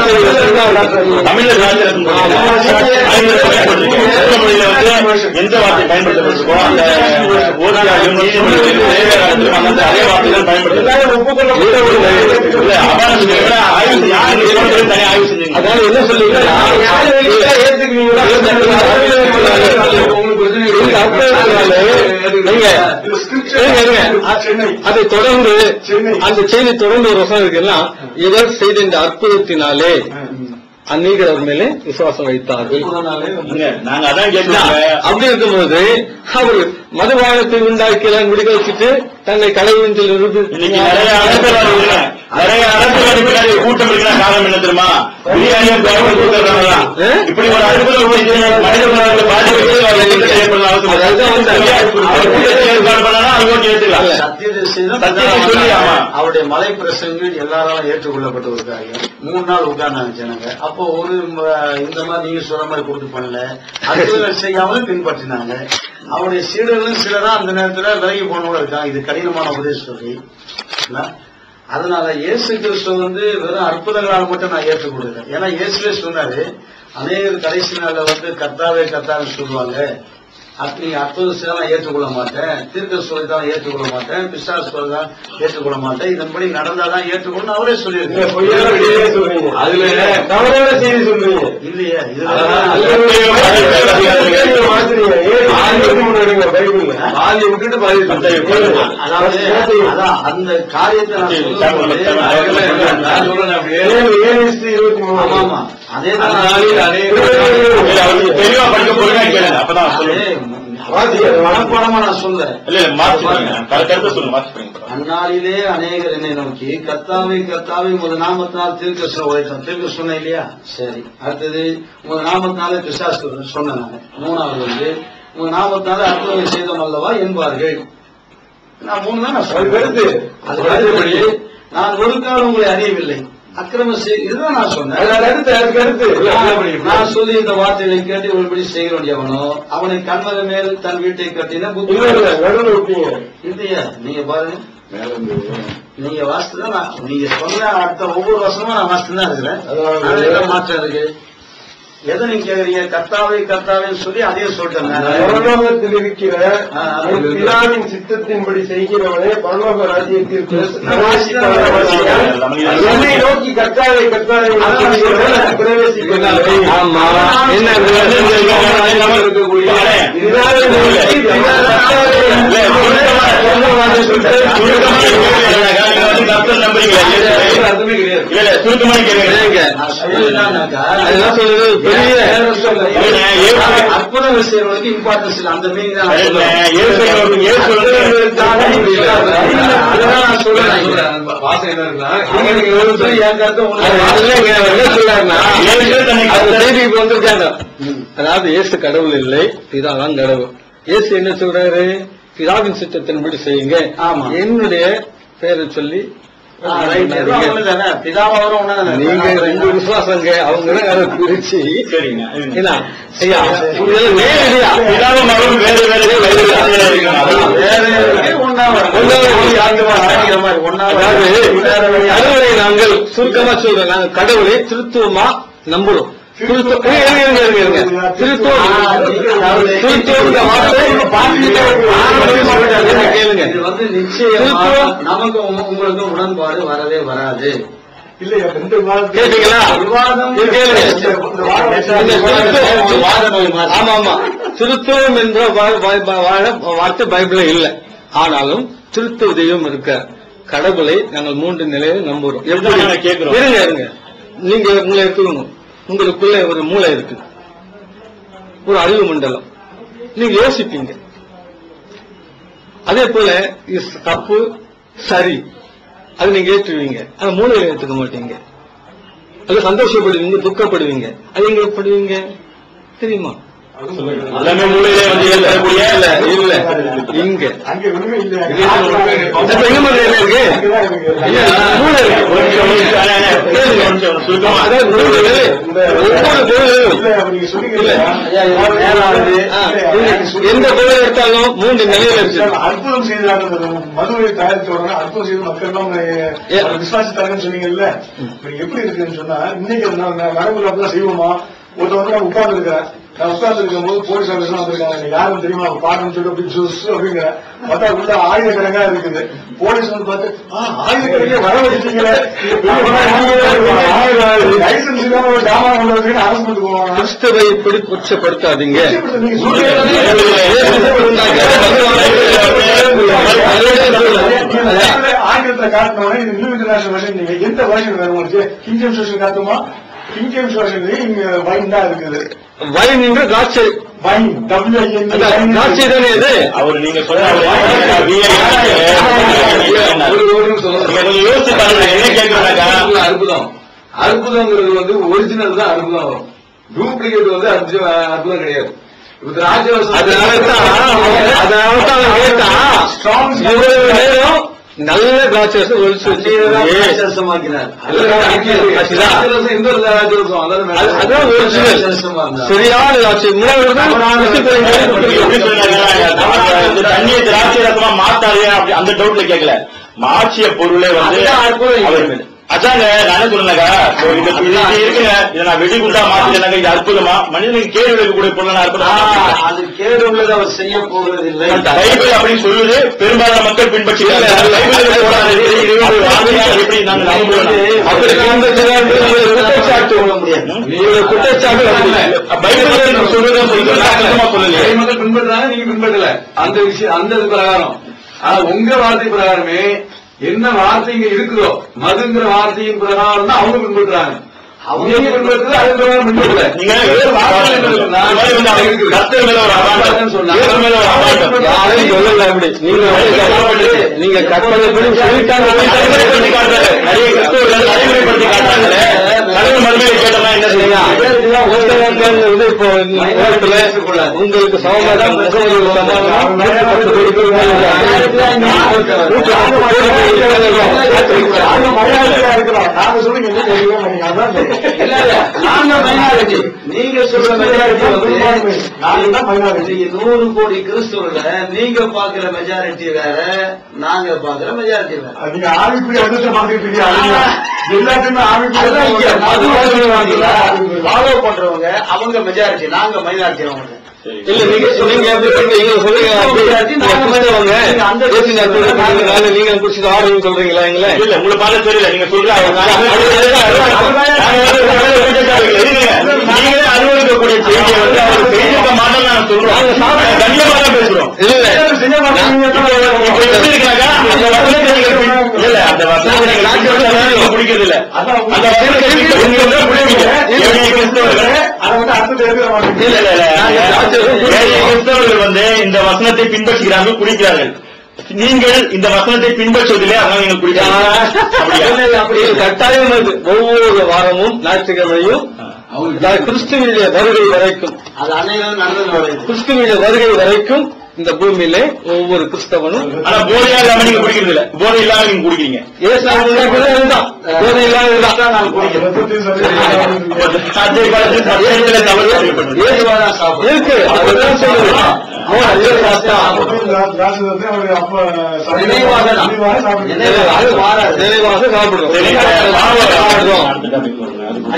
தான் தமிழ்ல சாஸ்திரத்தின் படி ஆங்கிலத்தில் பயன்படுத்திருக்கோம். மூல மொழியில வந்து எந்த வார்த்தை பயன்படுத்தப்பட்டிருக்கோ அந்த ஓசியாயும் நீதிமன்றத்திலும் தேவையான அந்த அதே வார்த்தை தான் பயன்படுத்தப்படும் இல்ல அபாரம் விட ஆய்வு செஞ்சு நீங்க சொல்றது தனி ஆய்வு செஞ்சீங்க அதாவது என்ன சொல்லுங்க யாரு வெளியிட்டா ஏத்துக்குவீங்களா? உங்களுக்கு பிரச்சனை நீங்க அப்ப இருக்கிறாரு. நீங்க இருங்க, இருங்க. சென்னை அதை தொடர்ந்து சென்னை. அந்த செய்தி தொடர்ந்து ஒரு வசனம் இருக்குன்னா இவர் செய்த இந்த அற்புதத்தினாலே அநேகர் அவர் மேலே விசுவாசம் வைத்தார்கள் இங்க, நாங்க அதான் கேட்கிறோம் அப்படி இருக்கும்போது அவர் மதுபானத்தை உண்டாக்கலாம் முடிக்க வச்சுட்டு தன்னை கடவுளில் இருந்து இன்னைக்கு நிறைய அரசியல்வாதிகள் நிறைய அரசியல்வாதிகள் கூட்டம் இருக்கிற காரணம் என்ன தெரியுமா பிரியாணியும் பேரும் கூட்டுறாங்களா ஆ? இப்படி ஒரு அரசியல் மனித உணர்வுகளை பாதிப்பு அவர் கூட்டத்தை ஏற்படுத்த அவசியம் இல்லை. அதான் வந்து அவர் கூட்டத்தை ஏற்பாடு பண்ணா அது ஓட்டி ஏற்றுக்கலாம் சத்தியதேசிதான் சத்தியத்தை சொல்லி, ஆமா. அவருடைய மலை பிரசங்கள் எல்லாராலும் ஏற்றுக்கொள்ளப்பட்டு ஒரு காரியம் மூணு நாள் உட்கார்ந்தாங்க ஜனங்க அப்போ ஒரு ம- இந்த மாதிரி நீங்க சொல்ற மாதிரி கொடுத்து பண்ணல அற்புதங்கள் செய்யாமலும் பின்பற்றினாங்க அவருடைய சீடர்களும் சிலரா அந்த நேரத்துல விலகி போனவங்க இருக்காங்க இது கடினமான உபதேசம் சொல்லி என்ன? அதனால இயேசு கிறிஸ்து வந்து வெறும் அற்புதங்களால் மட்டும் நான் ஏற்றுக்கொடுக்கிறேன் ஏன்னா இயேசுவே சொன்னாரு அநேகர் கடைசி நாள்ல வந்து கர்த்தாவே கர்த்தாவே சொல்லுவாங்க அப்படி அற்புத நான் ஏற்றுக்கொள்ள மாட்டேன் தீர்க்க சொல்லி தான் ஏற்றுக்கொள்ள மாட்டேன் பிசாஸ் சொல்லி தான் ஏற்றுக்கொள்ள மாட்டேன் இதன்படி நடந்தாதான் ஏற்றுக்கொள்ளணும் அவரே இல்ல, சொல்லியிருக்காரு பொய்யான செய்தியை சொல்றீங்க அதுல தவறான செய்தி சொல்றீங்க இல்லையே இது நீங்க மாத்துறீங்க ஏன் ஆயிரத்தி மூணு எடுங்க பைபிள்ல பாதி விட்டுட்டு பாதி அதாவது அதான் அந்த காரியத்தை நான் சொல்லும்போது நான் சொல்றேன் அப்படியே ஏழு ஏழு இஸ்டு இருபத்தி மூணு ஆமா ஆமா அதே தான் அதனாலே அநேக இல்ல, அவருக்கு தெளிவா படிக்க போறீங்க கேளுங்க அப்பதான் சொல்லுங்க மனப்பாடமா நான் சொல்றேன் இல்ல இல்ல மாத்தி சொல்லுங்க கருத்தை சொல்லுங்க மாத்தி சொல்லுங்க அந்நாளிலே அநேகர் என்னை நோக்கி கர்த்தாவை கர்த்தாவை உமது நாமத்தினால் தீர்க்க சொன்ன உழைத்தோம் தீர்க்க சொன்னேன் இல்லையா சரி அடுத்தது உமது நாமத்தினாலே பிசாசு சொன்னேன் நான் மூணாவது வந்து உமது நாமத்தினாலே அற்புதம் செய்தோம் அல்லவா என்பார்கள் நான் மூணு தான் நான் அது சொல்றேன் கருத்து அது அடுத்தபடி நான் ஒரு காலம் உங்களை அறியவில்லை அக்கிரம செய் இதுதான் நான் சொன்னேன் அது கருத்து அது கருத்து நான் நான் சொல்லி இந்த வார்த்தைகளை கேட்டு ஒருபடி செய்ய வேண்டியவனோ அவனை கண்மக மேல் தன் வீட்டை கட்டின புத்தி இல்ல இல்ல நடுவில் விட்டீங்க இல்லையா நீங்க பாருங்க நீங்க வாசித்து தான் நான் நீங்க சொன்ன அடுத்த ஒவ்வொரு வருஷமும் நான் வாசித்து தான் இருக்கிறேன் அதான் அதுல என்ன மாற்றம் இருக்கு எதை நீங்க கேக்குறீங்க கர்த்தாவே கர்த்தாவேன்னு சொல்லி அதையும் சொல்லிட்டேன் பரலோகத்தில் இருக்கிற ஆ, உன் பிதாவின் சித்தத்தின்படி செய்கிறவனே பரலோக ராஜ்யத்திற்கு என்னை நோக்கி கர்த்தாவை கர்த்தாவை பிரவேசிக்கிறார்கள் ஆமா என்ன இருக்கக்கூடிய பிதாவை நோக்கி பிதா கர்த்தாவை அர்த்தமே கிடையாது நான் சொல்லிட்டானாக்கா, அதெல்லாம் சொல்றது பெரிய அற்புத விஷயங்களுக்கு இம்பார்ட்டன்ஸ் இல்லை அந்த மீனிங் தான் நான் இல்ல, சொல்றேன். ஏசு அவர்கள் ஏசு அதுதான் நான் சொல்றேன் வாசம் என்ன இருக்கலாம் நீங்க நீங்க ஒரு சொல்லி என் கருத்தை அது உங்களுக்கு அதுல இங்க என்ன சொல்றாருன்னா, ஏசு தன்னை அந்த செய்திக்கு வந்திருக்காங்க அதாவது இயேசு கடவுள் இல்லை பிதாதான் கடவுள் இயேசு என்ன சொல்றாரு பிதாவின் சித்தத்தின்படி செய்யுங்க ஆமா. என்னுடைய பேரை சொல்லி ஆ, right. எல்லாம் ஒண்ணுதானே? பிதாவாவரும் ஒண்ணுதானே? நீங்க ரெண்டு விசுவாசங்க அவங்க அதை பிரிச்சு சரிங்க என்ன ஐயா இதெல்லாம் நேரடியா பிதாவும் மகனும் வேறு வேறு வேறு வேறு இருக்காங்க. வேற இருக்கு, ஒண்ணா வரும். ஒண்ணா வரும். யாருக்குமா ஆராய்க்கிற மாதிரி, ஒண்ணா வரும். அதாவது வேற வழி. கடவுளை நாங்கள் சுருக்கமா சொல்றோம் நாங்கள் கடவுளை திருத்துவமா நம்புறோம் திருத்துவ இருங்க, இருங்க, இருங்க, இருங்க. திருத்துவம் ஆ, நீங்க அதாவது திருத்துவம்ன்ற வார்த்தை என்ன கேளுங்க இது வந்து நிச்சயமா திருத்துவம். நமக்கு உங்க- உங்களுக்கு உடன்பாடு வரவே வராது இல்லையா இந்த வார்த்தை கேட்டீங்களா விவாதம் இது கேளுங்க இந்த வார்த்தை இந்த திருத்துவம் வாதம் ஆமா ஆமா திருத்துவம் என்ற வா- வா- வா- வா- வார்த்தை பைபிள்ல இல்லை ஆனாலும் திருத்துவ தெய்வம் இருக்க கடவுளை நாங்கள் மூன்று நிலையை நம்புறோம் இதுதான் நாங்க கேட்கிறோம். இருங்க இருங்க நீங்க உங்களை எடுத்துக்கணும் உங்களுக்குள்ள ஒரு மூளை இருக்கு ஒரு அறிவு மண்டலம் நீங்க யோசிப்பீங்க அதே போல இது தப்பு சரி அது நீங்க ஏற்றுவீங்க ஆனா மூளையில ஏத்துக்க மாட்டீங்க அது சந்தோஷப்படுவீங்க துக்கப்படுவீங்க அது எங்க படுவீங்க தெரியுமா எல்லாமே மூலையிலே வந்து ஏற்படக்கூடிய இல்ல இல்ல இங்க அங்க ஒண்ணுமே இல்ல அப்ப எங்க மாதிரி என்ன இருக்கு அங்கதான் இருக்கு. இல்ல, மூளை இருக்கு. ஒரு நிமிஷம், ஒரு நிமிஷம், அண்ணே, அண்ணே, ஒரு நிமிஷம், ஒரு நிமிஷம், சுருக்கமா. அதாவது மூளை நிலை. ஒவ்வொரு பொருளும் இல்ல, அப்ப நீங்க சொன்னீங்கல்ல. இல்ல. ஐயா, இது நேரானது. ஆ, எந்த பொருளை எடுத்தாலும் மூன்று நிலையில இருக்கு அற்புதம் செய்தாங்க மதுவை தயாரித்த உடனே அற்புதம் செய்து மக்கள் எல்லாம் ஏ. விசுவாசித்தாங்கன்னு சொன்னீங்கல்ல இப்ப எப்படி இருக்குன்னு சொன்னா இன்னைக்கு நடைமுறை அப்படிலாம் செய்வோமா ஒருத்தர் வந்து நான் உட்கார்ந்து இருக்கிறேன் நான் உட்கார்ந்து இருக்கும் போது போலீஸ் ஆஃபீஸர் வந்திருக்காங்க நீங்க யாரும் தெரியுமா அவங்க பாக்கணும்னு சொல்லிட்டு அப்படி சுஸ் அப்படிங்கிற பார்த்தா உள்ள ஆயுதக்கிழங்கா இருக்குது போலீஸ் வந்து பார்த்து ஆ ஆயுதக்கிழங்கே வர வச்சுட்டீங்களே லைசன்ஸ் இல்லாம ஒரு ஜாமான் கொண்டு வந்து அரசு பண்ணிட்டு போவாங்க கிறிஸ்துவை இப்படி கொச்சப்படுத்தாதீங்க நீங்க சொல்றீங்க அதான். ஆங்கிலத்துல காட்டினோட இது நியூ இன்டர்நேஷனல் வெர்ஷன் நீங்க எந்த வெர்ஷன் வேணும் உங்களுக்கு கிங் ஜேம்ஸ் வெர்ஷன் காட்டுமா பிங்கம் சொல்றது இங்க வைன் தான் இருக்குது வைன் என்று திராட்சை வைன் டபிள்யூ அதான் திராட்சை தானே இது அவர் நீங்க சொன்ன அவர் VI ஒரு ஒரு நிமிஷம் நீங்க கொஞ்சம் யோசிச்சு பாருங்க என்ன கேட்கறாங்க அற்புதம், அற்புதம் அற்புதங்கிறது வந்து ஒரிஜினல் தான் அற்புதம் வரும் டூப்ளிகேட் வந்து அற்புதம் அற்புதம் கிடையாது இப்ப திராட்சரசம் அதனாலதான் அதனாலதான் அவன் கேட்டான் இவ்வளவு நேரம் நல்ல திராட்சை ரசம் ஒழிச்சு வச்சு திராட்சரசமாக்கினார். அதுதான் திராட்சரசம் எந்த ஒரு திராட்சரசம்? அதான் அது- அதான் ஒரிஜினல் திராட்சரசமா இருந்தா. சரியான திராட்சை முன்னாடி எப்படி சொன்னாங்க இந்த தண்ணியை திராட்சை ரசமா மாத்தாதே அப்படி அந்த டவுட்ல கேட்கல மாற்றிய பொருளே வந்து அதுதான் அற்புதம் அவர் இருக்கு. அதாங்க நான் என்ன சொன்னேங்க இது இது இருக்குங்க இதை நான் வெடிகுண்டா மாத்தினாங்க இது அற்புதமா மனிதனுக்கு கேள்வி வைக்கக்கூடிய பொருளை நான் ஆ, அற்புதமா அது கேடு உள்ளது அவர் செய்ய போவதில்லை பைபிள் அப்படின்னு சொல்லுது பெரும்பாலான மக்கள் பின்பற்றுகிறாங்க பைபிள் போடாது இது இது ஒரு வார்த்தையா எப்படி நாங்க நம்ப முடியும்? அப்படி குற்றச்சாட்டு சொல்ல முடியாது இவங்க குற்றச்சாட்டு அப்படி. பைபிள் சொல்றதை சொல்லுங்க நான் சுத்தமா சொல்லலையே நிறைய மக்கள் பின்பற்றாங்க நீங்க பின்பற்றல அந்த விஷயம் அந்த இது பிரகாரம் ஆனா உங்க வார்த்தை பிரகாரமே என்ன வார்த்தை இங்க இருக்குதோ மதுங்கிற வார்த்தையின் பிரகாரம் தான் அவங்க பின்பற்றுறாங்க அவங்க பின்பற்றுறது அது பிரகாரம் பின்பற்றல நீங்க வேறு வார்த்தை என்ன இந்த இருக்குன்னா, மாதிரி வந்து அவங்க இருக்குது. கர்த்தர் மேல ஒரு அபாண்டம் இயேசு மேல ஒரு அபாண்டம் யாரையும் சொல்லல அப்படி நீங்க வந்து நீங்க கற்பனை பண்ணி சொல்லிட்டாங்க நடைமுறைப்படுத்தி காட்டுறாரு. நிறைய கிறிஸ்தவர்கள் நடைமுறைப்படுத்தி காட்டுறாங்களே. கடவுள் மறுமையை கேட்டோம்னா என்ன செய்யலாம் வந்து இப்போ உலகத்துல உங்களுக்கு சமமாக முகவர்கள் சமாதானம் நூற்றி பத்து கோடி பேர் மேல இருக்காங்க. நூற்றி பத்து கோடி பேர் இருக்காங்க. இருக்கிறோம் நாங்க சொல்லுங்க என்ன தெரியுமா நீங்க அதான் சொல்றேன். இல்ல, இல்ல, நாங்க மைனாரிட்டி நீங்க சொல்ற மெஜாரிட்டி வந்து நாங்க தான் minority. நீங்க நூறு கோடி கிறிஸ்துவர்ல நீங்க பாக்குற மெஜாரிட்டி வேற நாங்க பாக்குற மெஜாரிட்டி வேற அது நீங்க ஆவிக்குரிய அர்த்தத்தை பார்த்துட்டு இருக்கீங்க எல்லாத்தையுமே அதுதான் இங்க மது ஆவிக்குரிய ஃபாலோ பண்றவங்க அவங்க மெஜாரிட்டி நாங்க மைனாரிட்டி அவங்க இல்ல நீங்க நீங்க எப்படி சொல்றீங்க சொல்லுங்க அப்படி நீங்க கிறிஸ்தவங்க ஏசி நாட்கள் பண்ணீங்கனால நீங்க குடிச்சிட்டு ஆடுன்னு சொல்றீங்களா எங்களை இல்ல உங்களை பார்த்தா தெரியல நீங்க சொல்ற நீங்களே அனுபவிக்கக்கூடிய செய்தியை வந்து அவர் செய்திருக்க மாட்டோம் நான் சொல்றோம் கண்ணியமா தான் பேசுறோம் இல்ல இப்ப எப்படி இருக்காங்க அந்த வசனத்தை நீங்க பின்- இல்ல இல்ல அந்த வசனத்தை நீங்க பின்பற்றா நீங்க பிடிக்கிறது இல்ல அந்த வசனத்தை பின்பற்றா பிடிப்பீங்க ஏழைய கிறிஸ்தவர்கள் அதை வந்து அர்த்தத்தை எடுக்க மாட்டேங்குது இல்ல இல்ல இல்ல ஏழைய கிறிஸ்தவர்கள் வந்து இந்த வசனத்தை பின்பற்றுகிறார்கள் குடிக்கிறார்கள் நீங்கள் இந்த வசனத்தை பின்பற்றுவதில்லை அதனால நீங்கள் குடிக்கிறாங்க அப்படியா அப்படி கட்டாயம் அது ஒவ்வொரு வாரமும் ஞாயிற்றுக்கிழமையும் அதாவது கிறிஸ்துவனுடைய வருகை வரைக்கும் அது அன்னையில நடந்தது வருது கிறிஸ்துவனுடைய வருகை வரைக்கும் இந்த பூமியிலே ஒவ்வொரு கிறிஸ்தவனும் ஆனா போதையா இல்லாம நீங்க குடிக்கிறது இல்ல போதை இல்லாம நீங்க குடிக்கிறீங்க ஏசாதான் போதை இல்லாம நாங்க குடிக்கிறோம் ரத்தத்தையும் சொல்லி அதே காலத்தில் சத்தியத்துல தவறு செய்யப்படுது. இயேசுவாதான் சாப்பிடுறோம் இருக்கு அதுதான் சொல்லுது ஓ, ஐயோ, சாஸ்தா. திராட்சை வந்து அவரு அப்ப நினைவாக தான். நினைவாக சாப்பிட்டு நினைவாக. அது மாறாது. நினைவாக சாப்பிடுறோம் சரி, சாப்பிடுறோம். சாப்பிடுறோம். அடுத்த topic வருங்க.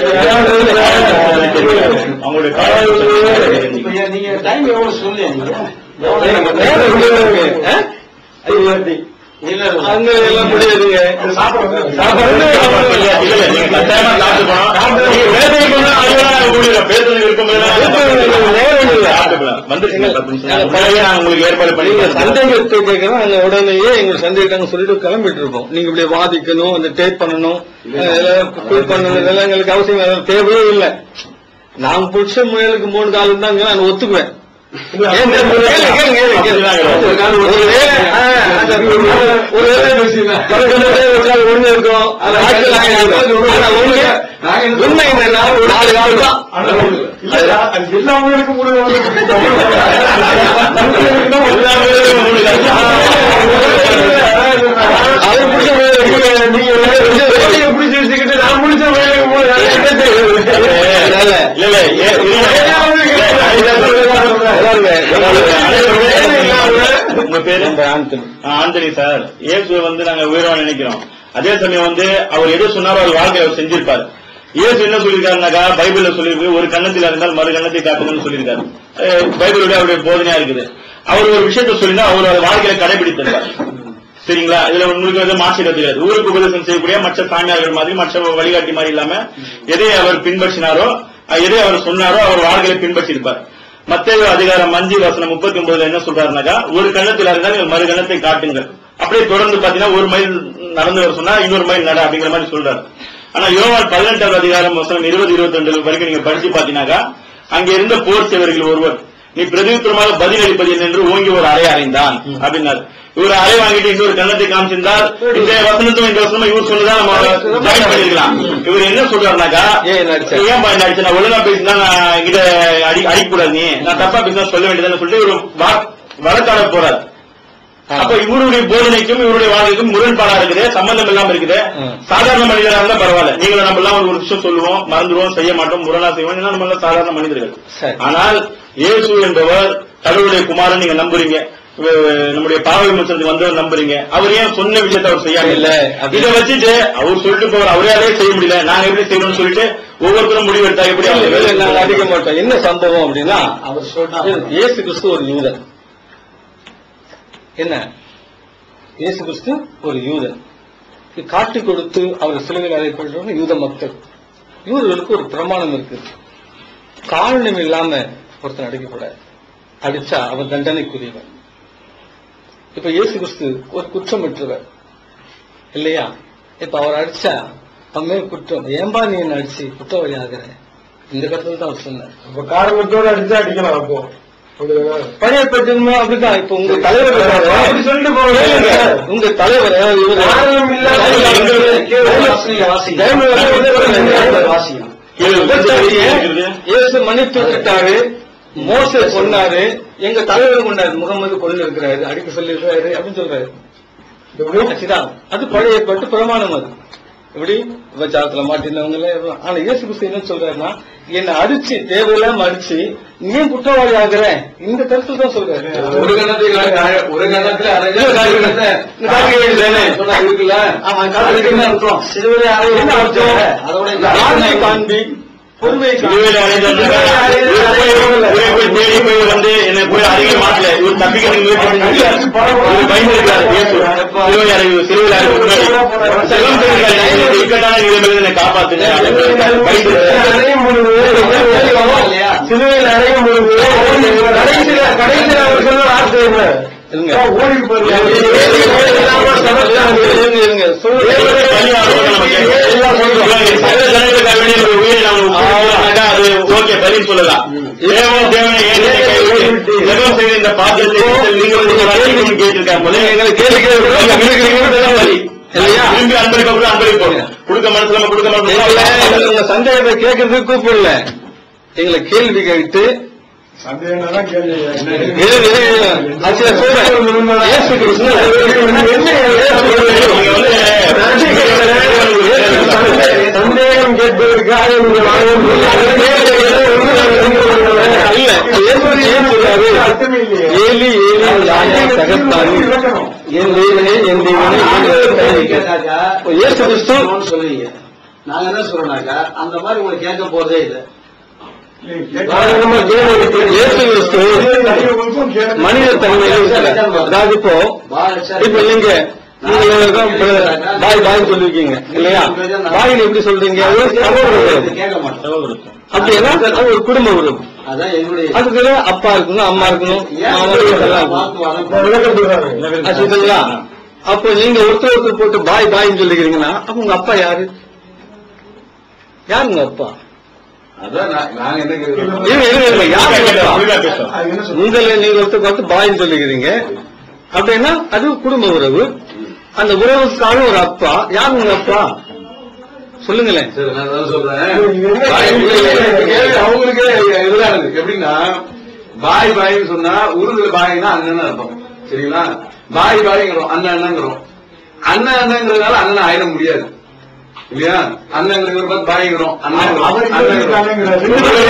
அது அவங்களுடைய இப்ப காரணம் ஏன் நீங்க டைம் எவ்வளவு சொல்லி நீங்க நேரம் முடியலைங்க. ஆ? இல்ல இல்ல அங்க எல்லாம் முடியாதுங்க சாப்பிடுறது சாப்பாடு இல்ல, இல்ல, நீங்க கட்டாயமா சாப்பிட்டு போனோம். நீங்க வேலைக்கு போனா ஐயோ, நான் கூடிய பேசுறது இருக்கும் போது நான் நேரம் இல்ல. சாப்பிட்டுக்கலாம். வந்துருச்சுங்க, பத்து நிமிஷம். நான் பழைய நான் உங்களுக்கு ஏற்பாடு பண்ணி நீங்க சந்தேகத்தை கேட்கணும் அங்க உடனேயே எங்க சந்தேகத்தாங்க சொல்லிட்டு கிளம்பிட்டு இருப்போம் நீங்க இப்படி வாதிக்கணும் அந்த டேப் பண்ணணும் இதெல்லாம் fill பண்ணணும் இதெல்லாம் எங்களுக்கு அவசியம் இல்லை. தேவையே இல்லை நான் புடிச்ச முயலுக்கு மூணு காலம் தாங்க நான் ஒத்துக்குவேன் ஏன் தெரியுமா? கேளு, கேளு, கேளு, கேளு. ஒரு வேளை, ஆ, அந்த ஒரு வேளை பக்கத்துல உட்கார்ந்து ஒண்ணு இருக்கும் அது ஆட்கள் ஆகிடும். ஆனா உண்மை உண்மை என்னன்னா ஒரு நாலு காலம் தான் இல்ல அது எல்லா ஊருக்கும் முடிவு அது பிடிச்ச முயல் நீங்க வேலையை பிடிச்சி வச்சுக்கிட்டு நான் பிடிச்ச முயலுக்கு மூணு காலம் என்ன செய்யுது? அதனால இல்ல, இல்ல, ஏ- உங்க பேரு ஆண்டனி ஆ, ஆண்டனி சார் இயேசு வந்து நாங்க உயிரோட நினைக்கிறோம் அதே சமயம் வந்து அவர் எது சொன்னாரோ அவர் வாழ்க்கையில அவர் செஞ்சிருப்பாரு இயேசு என்ன சொல்லியிருக்காருனாக்கா பைபிள்ல சொல்லியிருக்கு ஒரு கண்ணத்தில் இருந்தால் மறு கண்ணத்தை காட்டுங்கன்னு சொல்லியிருக்காரு அஹ், பைபிளுடைய அவருடைய போதனையா இருக்குது அவர் ஒரு விஷயத்த சொல்லினா அவர் அதை வாழ்க்கையில கடைபிடித்திருப்பார் சரிங்களா இதுல உங்களுக்கு வந்து மாற்றிட தெரியாது ஊருக்கு உபதேசம் செய்யக்கூடிய மற்ற சாமியார்கள் மாதிரி மற்ற வழிகாட்டி மாதிரி இல்லாம எதை அவர் பின்பற்றினாரோ அஹ், எதை அவர் சொன்னாரோ அவர் வாழ்க்கையில பின்பற்றி இருப்பார் மத்தேயு அதிகாரம் அஞ்சு வசனம் முப்பத்தி ஒன்பதுல என்ன சொல்றாருனாக்கா ஒரு கண்ணத்தில் இருந்தால் நீங்கள் மறு கண்ணத்தை காட்டுங்கள் அப்படியே தொடர்ந்து பாத்தீங்கன்னா ஒரு மைல் நடந்து வர சொன்னா இன்னொரு மைல் நட அப்படிங்கிற மாதிரி சொல்றாரு ஆனா யோவான் பதினெட்டாவது அதிகாரம் வசனம் இருபது இருபத்தி ரெண்டு வரைக்கும் நீங்க படிச்சு பாத்தீங்கன்னாக்கா அங்க இருந்த போர் சேவர்கள் ஒருவர் நீ பிரதியுத்தரமாக பதில் அளிப்பது என்ன என்று ஓங்கி ஒரு அறை அறைந்தான் அப்படின்னாரு இவர் அறை வாங்கிட்டு இன்னொரு கண்ணத்தை காமிச்சிருந்தால் இந்த வசனத்தும் இந்த வசனமும் இவர் சொன்னதான் நம்ம ஜாயின் பண்ணிருக்கலாம் இவர் என்ன சொல்றாருனாக்கா ஏன் என்ன அடிச்சாரு? ஏன் என்ன அடிச்சு நான் ஒழுங்கா பேசினா நான் இங்கிட்ட அடி அடிக்கூடாது நீ நான் தப்பா பேசினா சொல்ல வேண்டியதுன்னு சொல்லிட்டு ஒரு வழக்காட போறாரு அப்ப இவருடைய போதனைக்கும் இவருடைய வாழ்க்கைக்கும் முரண்பாடா இருக்குது சம்பந்தம் இல்லாம இருக்குது ம். சாதாரண மனிதரா இருந்தா பரவாயில்ல நீங்களும் நம்ம எல்லாம் ஒரு விஷயம் சொல்லுவோம் மறந்துடுவோம் செய்ய மாட்டோம் முரணா செய்வோம் ஏன்னா நம்ம எல்லாம் சாதாரண மனிதர்கள் சரி. ஆனால் இயேசு என்பவர் கடவுளுடைய குமாரன் நீங்க நம்புறீங்க இவ- நம்முடைய பாவ விமர்சனத்துக்கு வந்தவர் நம்புறீங்க அவர் ஏன் சொன்ன விஷயத்தை அவர் செய்யாம இல்ல இல்ல, அது- இதை வச்சுட்டு அவர் சொல்லிட்டு போவார் அவராலே செய்ய முடியல நாங்க எப்படி செய்யணும்னு சொல்லிட்டு ஒவ்வொருத்தரும் முடிவு எடுத்தா எப்படி இல்ல, அவங்க இல்ல, நாங்க அடிக்க மாட்டோம் என்ன சம்பவம் அப்படின்னா அவர் சொன்னா இயேசு கிறிஸ்து ஒரு யூதன் என்ன இயேசு கிறிஸ்து ஒரு யூதன் இது காட்டி கொடுத்து அவர் சிலுவையில் அறையப்படுறவங்க யூத மக்கள் யூதர்களுக்கு ஒரு பிரமாணம் இருக்கு காரணம் இல்லாம ஒருத்தன் அடிக்கக்கூடாது அடிச்சா அவன் தண்டனைக்குரியவன் இப்ப இயேசு கிறிஸ்து ஒரு குற்றமற்றவர் இல்லையா இப்ப அவர் அடிச்சா அவன் மேல் குற்றம் ஏன்பா நீ என்ன அடிச்சு குற்றவாளி ஆகுற இந்த கருத்துல தான் அவர் சொன்னார் அப்ப காரணத்தோட அடிச்சா அடிக்கலாம் அப்போ அப்படிதானே? பழைய பிரச்சனை அப்படிதான் இப்ப உங்க தலைவர் இருக்காரு. அப்படி சொல்லிட்டு போங்க. கேளுங்க. உங்க தலைவர் இவரு காரணம் இல்லாம வாசிங்க, வாசிங்க. வாசிங்க. இயேசு மன்னித்து விட்டாரு மோச சொன்னாரு எங்க தலைவர் கொண்டாரு முகமது கொண்டு இருக்கிறாரு அடிக்க சொல்லிருக்காரு அப்படின்னு சொல்றாரு அதுதான். அது பழைய ஏற்பாட்டு பிரமாணம் அது எப்படி விபச்சாரத்துல மாட்டினவங்க எல்லாம் இருக்கலாம். ஆனா இயேசு கிறிஸ்து என்ன சொல்றாருன்னா என்னை அடிச்சு தேவையில்லாம அடிச்சு நீ ஏன் குற்றவாளி ஆகுற இந்த கருத்து தான் சொல்றாரு ஒரு கணத்தில் அரை- ஒரு கணத்துல அரைஞ்சா கால் கணத்தை காக்க வேண்டியதுதானே? சொன்னா இருக்குல்ல? அதுக்கு என்ன அர்த்தம்? சிலுவையிலே அறைய என்ன அர்த்தம்? அதோட ஆண்மை காண்பி பொறுமை காண்பி. சிலுவையில அறைந்தாங்க. இவர் போய் இவரை போய் தேடி போய் வந்து என்னை போய் அருகே மாட்டல இவர் தப்பிக்கிறதுக்கு முயற்சி பண்ணிருக்காரு இவர் பயந்துருக்காரு இயேசு சிலுவை அறைவு சிலுவையில் அறைவு முன்னாடி செல்வம் செய்திருக்காரு என்னுடைய இக்கட்டான நிலைமையில என்னை காப்பாத்துங்க அப்படின்னு சொல்லிருக்காரு. பயந்துருக்காரு. அறையும் பொழுது சிலுவையில் அறையும் பொழுது கடைசியில கடைசியில அவர் சொன்ன வார்த்தை என்ன இருங்க. ஓடி போயிருங்க இருங்க, இருங்க. சொல்லு. தேவனுடைய பலியாகும் நம்ம கேட்கிறோம். இவங்க சகல ஜனங்களுக்காக வேண்டி ஒரு உயிரை நாம் ஒப்புவிக்கிறோம்னாக்கா அது ஓகே பதில் சொல்லலாம் தேவன் தேவனை ஏன் என்னை கைவிட்டு ஜெபம் செய்த இந்த பாத்திரத்தை நீங்கள் நீங்க வரீங்கன்னு கேட்டிருக்காங்க போல எங்களை கேள்வி வழி இல்லையா? திரும்பி அன்பளிப்பு கூட அன்பளிப்பு கொடுக்க மனசுல நம்ம கொடுக்க எங்களை மனசுல உங்க சந்தேகத்தை கேட்கறதுக்கு கூப்பிடல எங்களை கேள்வி கேட்டு சந்தேகம் தான் கேள்வி இரு, இரு, இரு. அது சரி, சொல்றேன். இயேசு கிறிஸ்து சந்தேகம் கேட்பதற்காக நீங்கள் இல்ல, இயேசு ஏன் சொல்றாரு? அர்த்தமே இல்லையே ஏலி ஏலி லாயா தகத்தானி என் தேவனே என் தேவனே ஏன் என்னை கைவிட்டீர்? கேட்டாக்கா இப்ப இயேசு கிறிஸ்து சொல்லுவீங்க நாங்க என்ன சொல்றோம்னாக்கா அந்த மாதிரி உங்களுக்கு கேட்க போறதே இல்லை இயேசு கிறிஸ்து மனித தன்மையில இருக்கிறார். அதாவது இப்போ இப்ப நீங்க நீங்க தான் பாய் பாய் சொல்லிருக்கீங்க இல்லையா பாயில் எப்படி சொல்றீங்க அது சமூக உறவு. கேட்க மாட்டோம் அப்படின்னா அது ஒரு குடும்ப உறவு அதான் எங்களுடைய அதுக்கு அப்பா இருக்கணும் அம்மா இருக்கணும் மாமா இருக்கணும், எல்லாம் இருக்கணும். விளக்கம் சொல்றாங்க அது சரிங்களா அப்போ நீங்க ஒருத்தர் ஒருத்தர் போட்டு பாய் பாய்ன்னு சொல்லிக்கிறீங்கன்னா அப்ப உங்க அப்பா யாரு யாரு உங்க அப்பா அதான் நான்- நாங்க என்ன கேட்கிறோம் இருங்க, இருங்க, இருங்க. யாரு உங்க அப்பா? புரியுதா பேசுறோம் அது என்ன சொல்றது? உங்களை நீங்க ஒருத்தர் பார்த்து பாய்ன்னு சொல்லிக்கிறீங்க அப்படின்னா அது குடும்ப உறவு அந்த உறவுக்கான ஒரு அப்பா யார் உங்க அப்பா சொல்லுங்களேன் சரி நான் அதான் சொல்றேன் இது என்ன பாய் கேள்வி? கேள்வி அவங்களுக்கே இதுதான் இருக்கு எப்படின்னா பாய் பாய்னு சொன்னா உருதுல பாய்னா அண்ணன் அர்த்தம் சரிங்களா பாய் பாய்ங்கிறோம் அண்ணன் அண்ணங்கிறோம் அண்ணன் அண்ணங்கிறதுனால அண்ணன் ஆயிட முடியாது இல்லையா அண்ணங்கிறத பார்த்து பாய்ங்கிறோம் அண்ணன் அவருக்கு அண்ணன்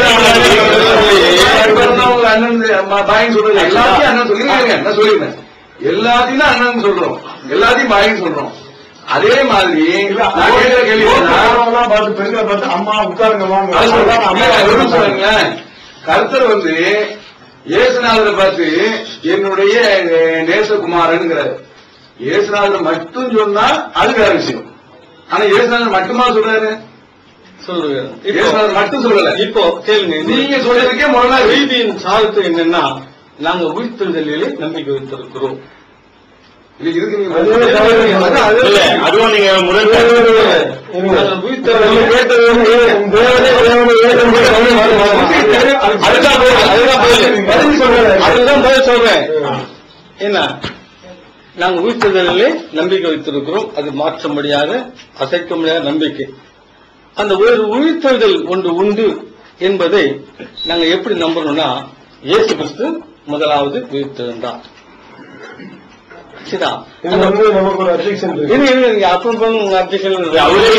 அண்ணன் பாயின்னு சொல்றது எல்லாத்தையும் அண்ணன் சொல்லிருக்காங்க என்ன சொல்லிருந்தேன் எல்லாத்தையும் தான் அண்ணன் சொல்றோம் எல்லாத்தையும் பாயின்னு சொல்றோம் அதே மாதிரி நான் கேட்கிற கேள்வி என்னன்னா, அம்மாவெல்லாம் பார்த்து பெண்களை பார்த்து அம்மா உட்காருங்கம்மா அது சொல்றாங்க, அம்மா ஒரு நிமிஷம் இருங்களேன். கர்த்தர் வந்து இயேசுநாதரை பார்த்து என்னுடைய அஹ், நேசகுமாரன்ங்கிறாரு இயேசுநாதர் மட்டும் சொன்னா அது வேற விஷயம் ஆனா இயேசுநாதர் மட்டுமா சொல்றாரு சொல்லுங்க இயேசுநாதர் மட்டும் சொல்லல இப்போ கேளுங்க இது- நீங்க சொல்றதுக்கே முதல்ல நீதியின் சாதத்து என்னன்னா நாங்க உயிர்த்தெழுதலிலே நம்பிக்கை வைத்திருக்கிறோம் இன்னைக்கு இதுக்கு நீங்க அதுவே தவறு. அதான் அது- இல்ல அதுவும் நீங்க முரண்பாடு அந்த உயிர்த்தெழுதல் நம்ம கேட்டது வந்து தேவனே தேவனை ஏற்றுக்கொண்டு அவனை வர- வர- அதுதான் பதில், அதுதான் பதில். பதில் சொல்றேன். அதுதான் பதில் சொல்றேன் என்ன நாங்க உயிர்த்தெழுதலிலே நம்பிக்கை வைத்திருக்கிறோம் அது மாற்ற முடியாத அசைக்க முடியாத நம்பிக்கை அந்த ஒரு உயிர்த்தெழுதல் ஒன்று உண்டு என்பதை நாங்க எப்படி நம்பணும்னா இயேசு கிறிஸ்து முதலாவது உயிர்த்தெழுந்தார் சரிதா? இது வந்து நமக்கு ஒரு அப்ஜெக்ஷன் இருக்கு இரு, இரு, நீங்க அப்புறம் பண்ணுங்க, உங்க objection இருக்கு. அவரே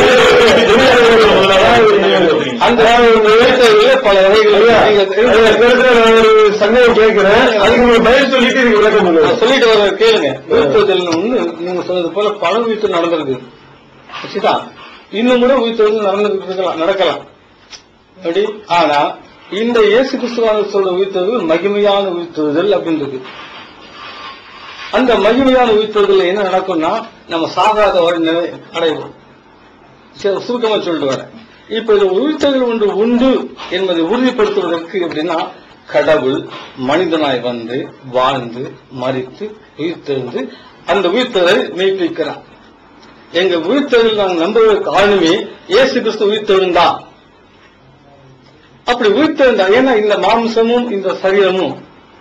அந்த உயிர்த்தெழுதலிலே பல வகைகள் ஐயா, இருக்கு. ஐயா, நீங்க- இந்த இடத்துல நான் ஒரு சந்தேகம் கேட்கிறேன் அதுக்கு நீங்க பதில் சொல்லிட்டு இதுக்கு விளக்கம் நான் பண்ணுங்க சொல்லிட்டு வர கேளுங்க உயிர்த்தெழுதல் ஒண்ணு நீங்க சொன்னது போல பல உயிர்த்தல் நடந்திருக்கு சரிதா இன்னும் கூட உயிர்த்தெழுதல் நடந்துட்டு இருக்கலாம் நடக்கலாம் அப்படி ஆனா இந்த இயேசு கிறிஸ்துவான சொல்ற உயிர்த்தெழுதல் மகிமையான உயிர்த்தெழுதல் அப்படின்னு இருக்கு அந்த மகிமையான உயிர்த்தெழுதல் என்ன நடக்கும்னா நம்ம சாகாத வரை நிலை அடைவோம் சரி, சுருக்கமா சொல்லிட்டு வரேன் இப்ப இது உயிர்த்தெழுதல் ஒன்று உண்டு என்பதை உறுதிப்படுத்துவதற்கு எப்படின்னா கடவுள் மனிதனாய் வந்து வாழ்ந்து மறித்து உயிர்த்தெழுந்து அந்த உயிர்த்தெழுதலை மெய்ப்பிக்கிறார் எங்க உயிர்த்தெழுதல் நாங்கள் நம்புவதற்கு காரணமே இயேசு கிறிஸ்து உயிர்த்தெழுந்தா அப்படி உயிர்த்தெழுந்தா ஏன்னா இந்த மாம்சமும் இந்த சரீரமும்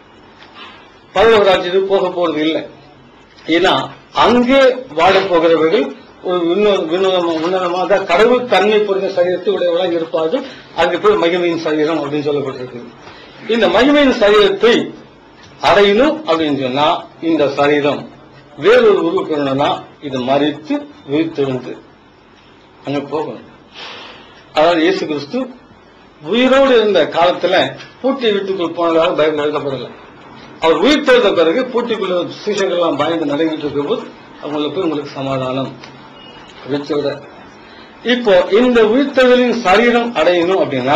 பரலோக ராஜ்யத்துக்கு போக போறது இல்லை ஏன்னா அங்கே வாழப் போகிறவர்கள் ஒரு விண்ணோ- விண்ணோதமா உன்னதமாக தான் கடவுள் தன்மை புரிந்த சரீரத்தை உடையவர்களாக இருப்பார்கள் அதுக்கு பேர் மகிமையின் சரீரம் அப்படின்னு சொல்லப்பட்டிருக்கு இந்த மகிமையின் சரீரத்தை அடையணும் அப்படின்னு சொன்னா இந்த சரீரம் வேறொரு உருவப்படணும்னா இது மறித்து உயிர்த்தெழுந்து அங்க போகணும் அதாவது இயேசு கிறிஸ்து உயிரோடு இருந்த காலத்துல பூட்டிய வீட்டுக்குள் போனதாக பைபிள் எழுதப்படல அவர் உயிர் தெழுந்த பிறகு பூட்டிக்குள்ள சீசர்கள் எல்லாம் பயந்து நடைபெற்று இருக்கும்போது அவங்களுக்கு போய் உங்களுக்கு சமாதானம் வச்சு விட இப்போ இந்த உயிர்த்தெழுதலின் சரீரம் அடையணும் அப்படின்னா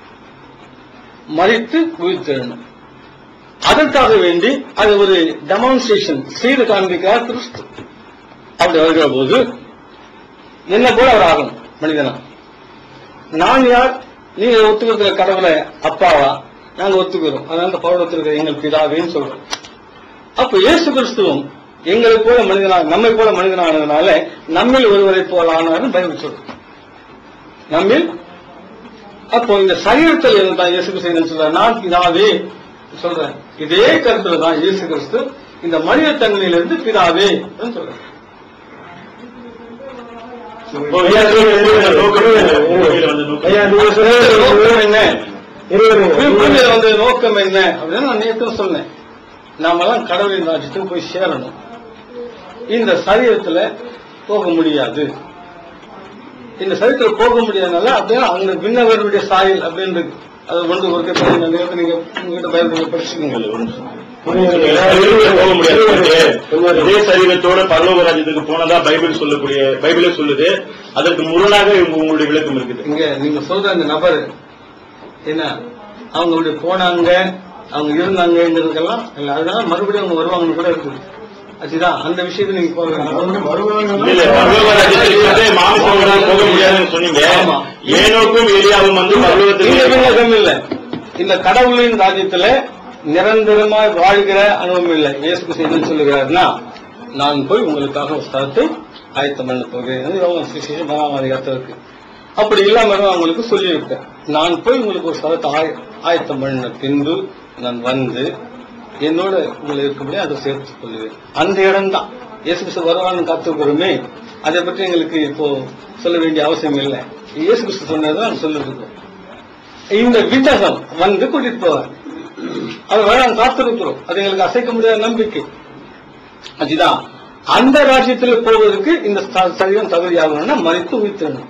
மறித்து உயிர்த்தெழணும் அதற்காக வேண்டி அது ஒரு டெமான்ஸ்ட்ரேஷன் செய்து காண்பிக்கிறார் கிறிஸ்து அப்படி வருகிற போது என்ன போல அவர் ஆகணும் மனிதனா நான் யார் நீங்க ஒத்துக்கிறதுல கடவுளை அப்பாவா நாங்க ஒத்துக்கிறோம் அதனால அந்த பவுல் ஒத்துக்கிற எங்கள் பிதாவேன்னு சொல்றோம் அப்ப இயேசு கிறிஸ்துவும் எங்களை போல மனிதனா நம்மை போல மனிதனானதுனால நம்மில் ஒருவரை போல ஆனார்னு பைபிள் சொல்றோம் நம்மில் அப்போ இந்த சரீரத்தில் இருந்தா இயேசு கிறிஸ்து என்ன சொல்றார் நான் பிதாவே சொல்றேன் இதே கருத்துல தான் இயேசு கிறிஸ்து இந்த மனித தன்மையிலிருந்து பிதாவே சொல்றேன் ஐயா நீங்க சொன்னது நோக்கம் என்ன இருங்க பூமியில வந்த நோக்கம் என்ன அப்படின்னு நான் நேற்று சொன்னேன் நாமெல்லாம் கடவுளின் ராஜ்யத்துக்கு போய் சேரணும் இந்த சரீரத்துல போக முடியாது இந்த சரீரத்துல போக முடியாதனால அப்படியே அந்த விண்ணவருடைய சாயல் அப்படின்னு இருக்கு அது ஒன்று ஒரு கதை நீங்க நேத்து நீங்க உங்ககிட்ட பயந்து படிச்சுக்கோங்க போக முடியாது இதே சரீரத்தோட பரலோக ராஜ்யத்துக்கு போனதா பைபிள் சொல்லக்கூடிய பைபிளே சொல்லுது அதற்கு முரணாக உங்க- உங்களுடைய விளக்கம் இருக்குது இங்க நீங்க சொல்ற அந்த நபர் என்ன அவங்க இப்படி போனாங்க அவங்க இருந்தாங்கிறதுக்கெல்லாம் இல்ல அதனால மறுபடியும் அவங்க வருவாங்கன்னு கூட இருக்குது அதுதான் அந்த விஷயத்தை நீங்க போக இல்ல, இல்ல பரலோக ராஜ்யத்துக்கு வந்து மாமிசம் போக முடியாதுன்னு சொன்னீங்க ஆமா. ஏனோக்கும் எலியாவும் வந்து இந்த பரலோகத்துக்கு விண்ணகம் இல்ல இந்த கடவுளின் ராஜ்யத்துல நிரந்தரமாய் வாழ்கிற அனுபவம் இல்லை இயேசு கிறிஸ்து என்ன சொல்லுகிறாருன்னா நான் போய் உங்களுக்காக ஒரு ஸ்தலத்தை ஆயத்தம் பண்ண போகிறேன் யோவான் சுவிசேஷம் பதாம் அதிகாரத்திற்கு அப்படி இல்லாம அவங்களுக்கு சொல்லியிருக்கேன் நான் போய் உங்களுக்கு ஒரு ஸ்தலத்தை ஆய- ஆயத்தம் பண்ண பின்பு நான் வந்து என்னோட உங்களை இருக்கும்படி அதை சேர்த்துக் கொள்வேன் அந்த இடம்தான் இயேசு கிறிஸ்து வருவான்னு காத்துக்கிறோமே அதை பற்றி எங்களுக்கு இப்போ சொல்ல வேண்டிய அவசியம் இல்லை இயேசு கிறிஸ்து சொன்னதான் சொல்லிட்டு இருக்கோம் இந்த விண்ணகம் வந்து கூட்டிட்டு போவார் அது வர நாங்க காத்திருக்கிறோம் அது எங்களுக்கு அசைக்க முடியாத நம்பிக்கை அதுதான் அந்த ராஜ்யத்தில் போவதற்கு இந்த ச- சரீரம் தகுதியாகணும்னா மறித்து உயிர்த்தணும்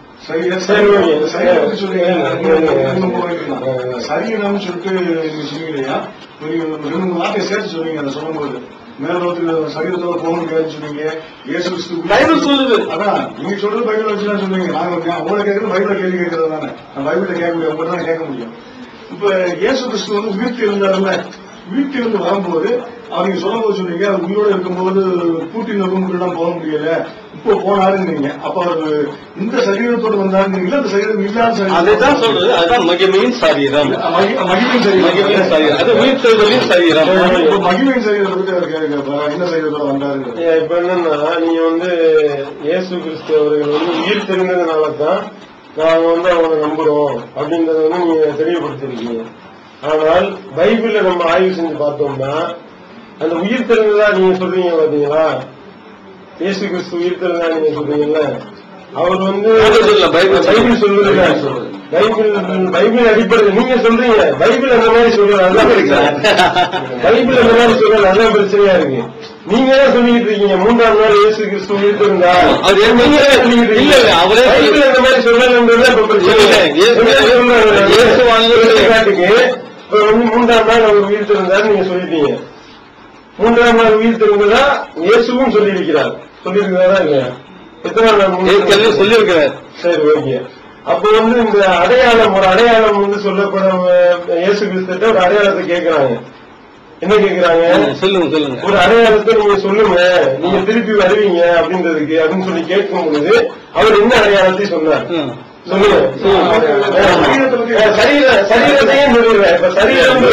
சரீரம் சொல்லிட்டு நீங்க சொன்னீங்க நீங்க ரெண்டு மூணு வார்த்தை சேர்த்து சொன்னீங்க அதை சொல்லும்போது மேலோகத்துல சரீரத்தோட போக முடியாதுன்னு சொன்னீங்க இயேசு கிறிஸ்து பைபிள் சொல்லுது அதான் நீங்க சொல்றது பைபிள் வச்சுதான் சொன்னீங்க நாங்க நான் உங்களை கேட்கறது பைபிள கேள்வி கேட்கறது தானே நான் பைபிள கேட்க முடியும் உங்கள்ட்ட தான் கேட்க முடியும் இப்ப இயேசு கிறிஸ்து வந்து உயிர்த்து இருந்தாருல்ல உயிர்த்து இருந்து வரும்போது அவங்க சொல்லும் போது சொன்னீங்க அவர் உயிரோட இருக்கும்போது பூட்டின ரூமுக்குள்ள போக முடியல இப்போ போனாருங்க அப்ப அவர் இந்த சரீரத்தோடு வந்தாருங்களா அந்த சரீரம் இல்லாத சரீரம் அதுதான் சொல்றது அதுதான் மகிமையின் சரீரம் மகி- மகிமையின் சரீரம் மகிமையின் சரீரம் அது உயிர் தெழுதலின் சரீரம் இப்ப மகிமையின் சரீரத்தை பத்தி அவர் கேட்க என்ன சரீரத்தோட வந்தாரு ஏன் இப்ப என்னன்னா நீங்க வந்து இயேசு கிறிஸ்து அவர்கள் வந்து உயிர் தெரிந்ததுனால தான் நாங்க வந்து அவங்களை நம்புறோம் அப்படின்றத வந்து நீங்க தெளிவுபடுத்திருக்கீங்க ஆனால் பைபிள்ல நம்ம ஆய்வு செஞ்சு பார்த்தோம்னா அந்த உயிர் தெரிந்ததா நீங்க சொல்றீங்க பாத்தீங்களா இயேசு கிறிஸ்து உயிர் தெரிந்ததா நீங்க சொல்றீங்கல்ல அவர் வந்து பைபிள் சொல்லல, பைபிள் பைபிள் சொல்லுது பைபிள் பைபிள் அடிப்படையில் நீங்க சொல்றீங்க பைபிள் அந்த மாதிரி சொல்றது அதுதான் பிரச்சனை பைபிள் அந்த மாதிரி சொல்றது அதான் பிரச்சனையா இருக்கு நீங்க தான் சொல்லிட்டு இருக்கீங்க மூன்றாம் நாள் இயேசு கிறிஸ்து உயிர்த்திருந்தா அது என்ன- நீங்க தான் சொல்லிட்டு இருக்கீங்க. இல்ல, இல்ல, அவரே சொல்லி- பைபிள் அந்த மாதிரி சொல்லலன்றது இப்ப பிரச்சனை. இல்ல, இயேசு- சொல்றாரு. இயேசு வாங்கினது- எடுத்துக்காட்டுக்கு, இப்ப வந்து மூன்றாம் நாள் அவர் உயிர்த்திருந்தார் நீங்க சொல்லிட்டீங்க மூன்றாம் நாள் உயிர்த்திருந்ததா இயேசுவும் சொல்லியிருக்கிறார் சொல்லியிருக்கிறாரா இல்லையா எத்தனை நாள் ஏற்கனவே முன்னாடி? சொல்லியிருக்கிறார் சரி ஓகே அப்ப வந்து இந்த அடையாளம் ஒரு அடையாளம் வந்து சொல்லப்படும் அஹ், இயேசு கிறிஸ்துட்ட ஒரு அடையாளத்தை கேட்கிறாங்க என்ன கேட்கிறாங்க சொல்லுங்க சொல்லுங்க ஒரு அடையாளத்தை நீங்க சொல்லுங்க நீங்க திருப்பி வருவீங்க அப்படின்றதுக்கு அப்படின்னு சொல்லி கேட்கும் பொழுது அவர் என்ன அடையாளத்தை சொன்னார் ம். சொல்லுங்க அஹ், சரீர சரீரத்தையும் சொல்லிடுறேன் இப்ப சரீரம்